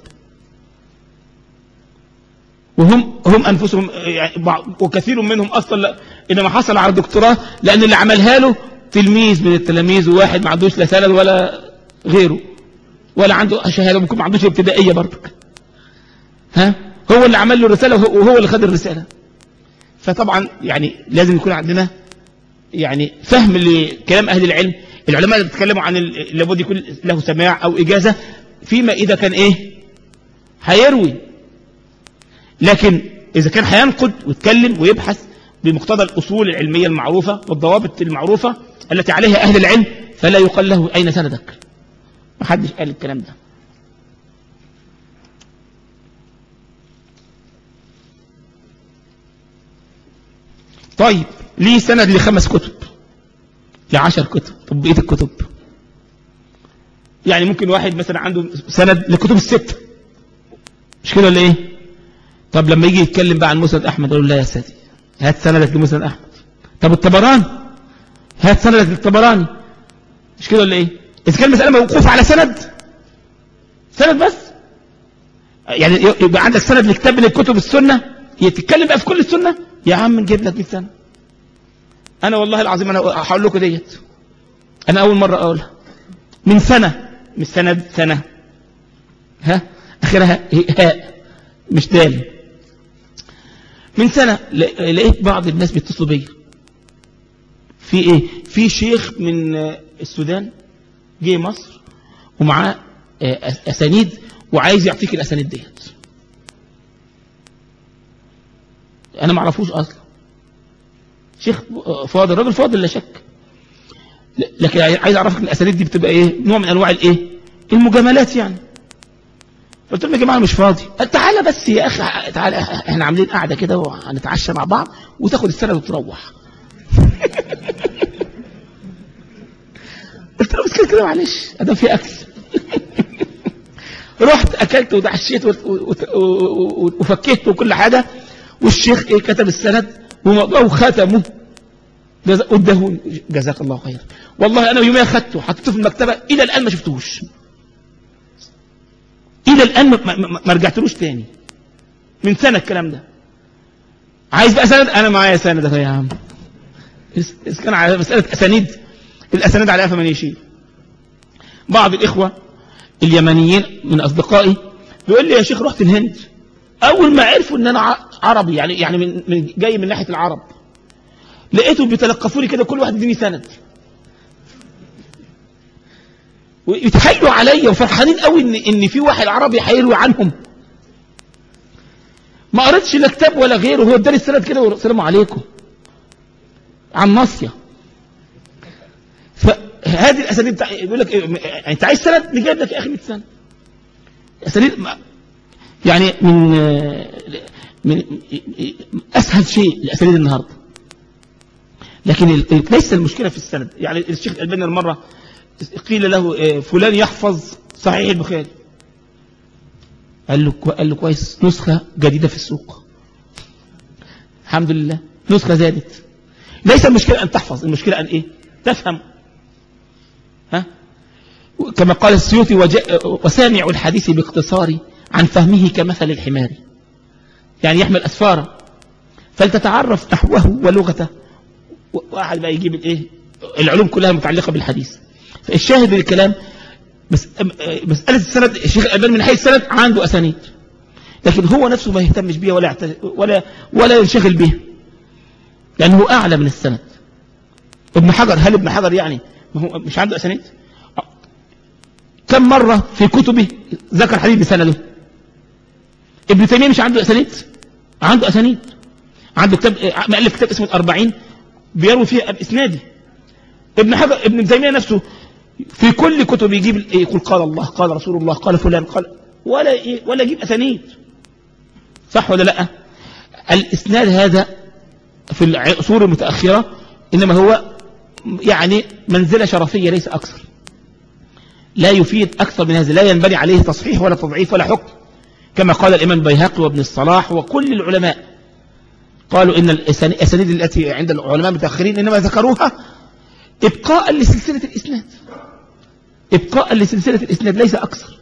وهم هم أنفسهم يعني بعض- وكثير منهم أصلا لا إنما حصل على الدكتوراه لأن اللي عملها له تلميذ من التلاميذ وواحد ما عندوش لا سند ولا غيره ولا عنده شهادة ممكن ما عندوش ابتدائية برضك ها هو اللي عمل له الرسالة وهو وهو اللي خد الرسالة فطبعا يعني لازم يكون عندنا يعني فهم لكلام أهل العلم العلماء اللي بيتكلموا عن ال- لابد يكون له سماع أو إجازة فيما إذا كان إيه هيروي لكن إذا كان هينقد ويتكلم ويبحث بمقتضى الأصول العلمية المعروفة والضوابط المعروفة التي عليها أهل العلم فلا يقال له أين سندك ما حدش قال الكلام ده طيب ليه سند لخمس كتب لعشر كتب طب بقية الكتب يعني ممكن واحد مثلا عنده سند لكتب الستة مش كده ولا ايه طب لما يجي يتكلم بقى عن مسند احمد يقول له لا يا سيدي هات سندك لمسند احمد طب الطبراني هات سندك للطبراني مش كده ولا ايه اذا كان المساله موقوفه على سند سند بس يعني يبقى عندك سند لكتاب من الكتب السنه هي تتكلم بقى في كل السنه يا عم نجيب لك 100 سنه انا والله العظيم انا هقول لكم ديت انا اول مره اقولها من سنه مش سند سنه ها اخرها هاء مش دال من سنه ل- لقيت بعض الناس بيتصلوا بيا في ايه في شيخ من آه، السودان جه مصر ومعاه آه، أس- اسانيد وعايز يعطيك الاسانيد ديت انا ما اعرفوش اصلا شيخ آه، فاضل راجل فاضل لا شك ل- لكن عايز اعرفك الاسانيد دي بتبقى ايه نوع من انواع الايه المجاملات يعني قلت لهم يا جماعه أنا مش فاضي قال تعالى بس يا اخي تعالى احنا عاملين قاعده كده وهنتعشى مع بعض وتاخد السند وتروح قلت له بس كده كده معلش ادام في اكل رحت اكلت وتعشيت وت- وت- و- وفكيت وكل حاجه والشيخ ايه كتب السند وموضوعه وختمه جزا- اداه جزاك الله خير والله انا يوميا خدته حطيته في المكتبه الى الان ما شفتوش الى الان ما, ما, ما- ما رجعتلوش تاني من سنه الكلام ده عايز بقى سند انا معايا سند أهو يا عم إذ- اذا كان على مساله اسانيد الاسانيد عليها فمن يشيل بعض الاخوه اليمنيين من اصدقائي بيقول لي يا شيخ رحت الهند اول ما عرفوا ان انا ع- عربي يعني يعني من, من جاي من ناحيه العرب لقيتهم بيتلقفوني كده كل واحد يديني سند ويتحايلوا عليا وفرحانين قوي ان ان في واحد عربي هيروي عنهم ما قريتش لا كتاب ولا غيره هو اداني السند كده والسلام عليكم عن ناصيه فهذه الاسانيد بتاع يقول لك إيه، يعني انت عايز سند نجيب لك يا اخي 100 سنه اسانيد ما- يعني من آه، من اسهل شيء الاسانيد النهارده لكن ال- ليس المشكله في السند يعني الشيخ الالباني المره قيل له آه، فلان يحفظ صحيح البخاري قال له كو- قال له كويس نسخه جديده في السوق الحمد لله نسخه زادت ليس المشكله ان تحفظ المشكله ان ايه تفهم ها كما قال السيوطي وجاء وسامع الحديث باختصار عن فهمه كمثل الحمار يعني يحمل أسفارا فلتتعرف نحوه ولغته واحد بقى يجيب الايه العلوم كلها متعلقة بالحديث فالشاهد للكلام بس مسألة السند الشيخ الألباني من حيث السند عنده أسانيد لكن هو نفسه ما يهتمش بيها ولا يعت- ولا ولا ينشغل بيها لأنه أعلى من السند ابن حجر هل ابن حجر يعني ما هو مش عنده أسانيد كم مرة في كتبه ذكر حديث بسنده ابن تيمية مش عنده أسانيد عنده أسانيد عنده كتاب مؤلف كتاب اسمه الأربعين بيروي فيه بإسنادي ابن حجر ابن تيمية نفسه في كل كتب يجيب يقول قال الله قال رسول الله قال فلان قال ولا إيه ولا يجيب أسانيد صح ولا لا الإسناد هذا في العصور المتأخرة إنما هو يعني منزلة شرفية ليس أكثر لا يفيد أكثر من هذا لا ينبني عليه تصحيح ولا تضعيف ولا حكم كما قال الإمام البيهقي وابن الصلاح وكل العلماء قالوا إن الأسانيد التي عند العلماء المتأخرين إنما ذكروها إبقاء لسلسلة الإسناد إبقاء لسلسلة الإسناد ليس أكثر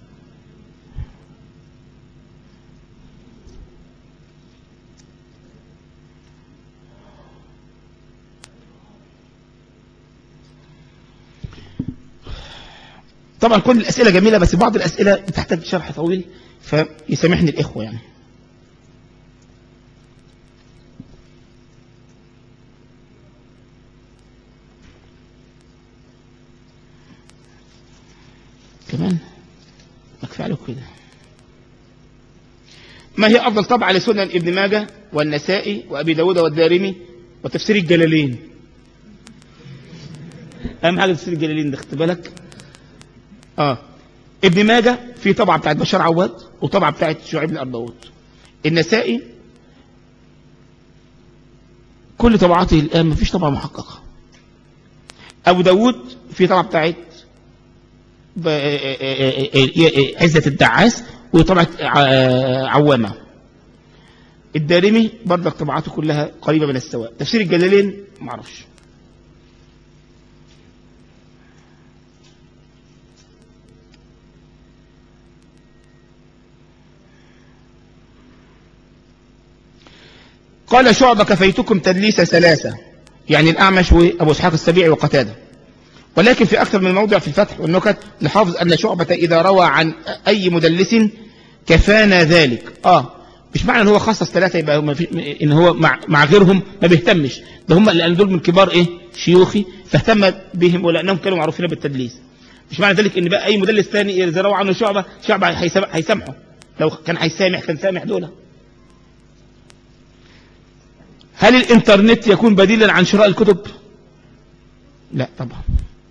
طبعا كل الأسئلة جميلة بس بعض الأسئلة تحتاج شرح طويل فيسامحني الإخوة يعني كمان أكفي عليكم كده ما هي أفضل طبعة لسنن ابن ماجه والنسائي وأبي داود والدارمي وتفسير الجلالين أهم حاجة تفسير الجلالين ده خدت بالك آه ابن ماجه في طبعة بتاعت بشار عواد وطبعة بتاعت شعيب بن أرباوت النسائي كل طبعاته الآن ما فيش طبعة محققة أبو داود في طبعة بتاعت عزة الدعاس وطبعة عوامة الدارمي برضك طبعاته كلها قريبة من السواء تفسير الجلالين معرفش قال شعبة كفيتكم تدليس ثلاثة يعني الأعمش وأبو إسحاق السبيعي وقتاده ولكن في أكثر من موضع في الفتح والنكت نحافظ أن شعبة إذا روى عن أي مدلس كفانا ذلك آه مش معنى ان هو خصص ثلاثة يبقى هو ان هو مع, مع غيرهم ما بيهتمش ده هم اللي دول من كبار ايه شيوخي فاهتم بهم ولانهم كانوا معروفين بالتدليس مش معنى ذلك ان بقى اي مدلس ثاني اذا روى عنه شعبة شعبة هيسامحه لو كان هيسامح كان سامح دول هل الانترنت يكون بديلا عن شراء الكتب لا طبعا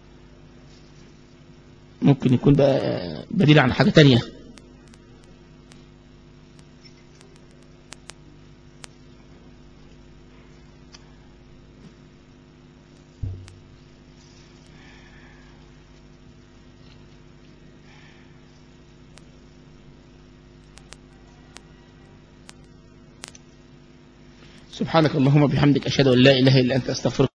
ممكن يكون بقى بديل عن حاجة تانية سبحانك اللهم وبحمدك أشهد أن لا إله إلا أنت أستغفرك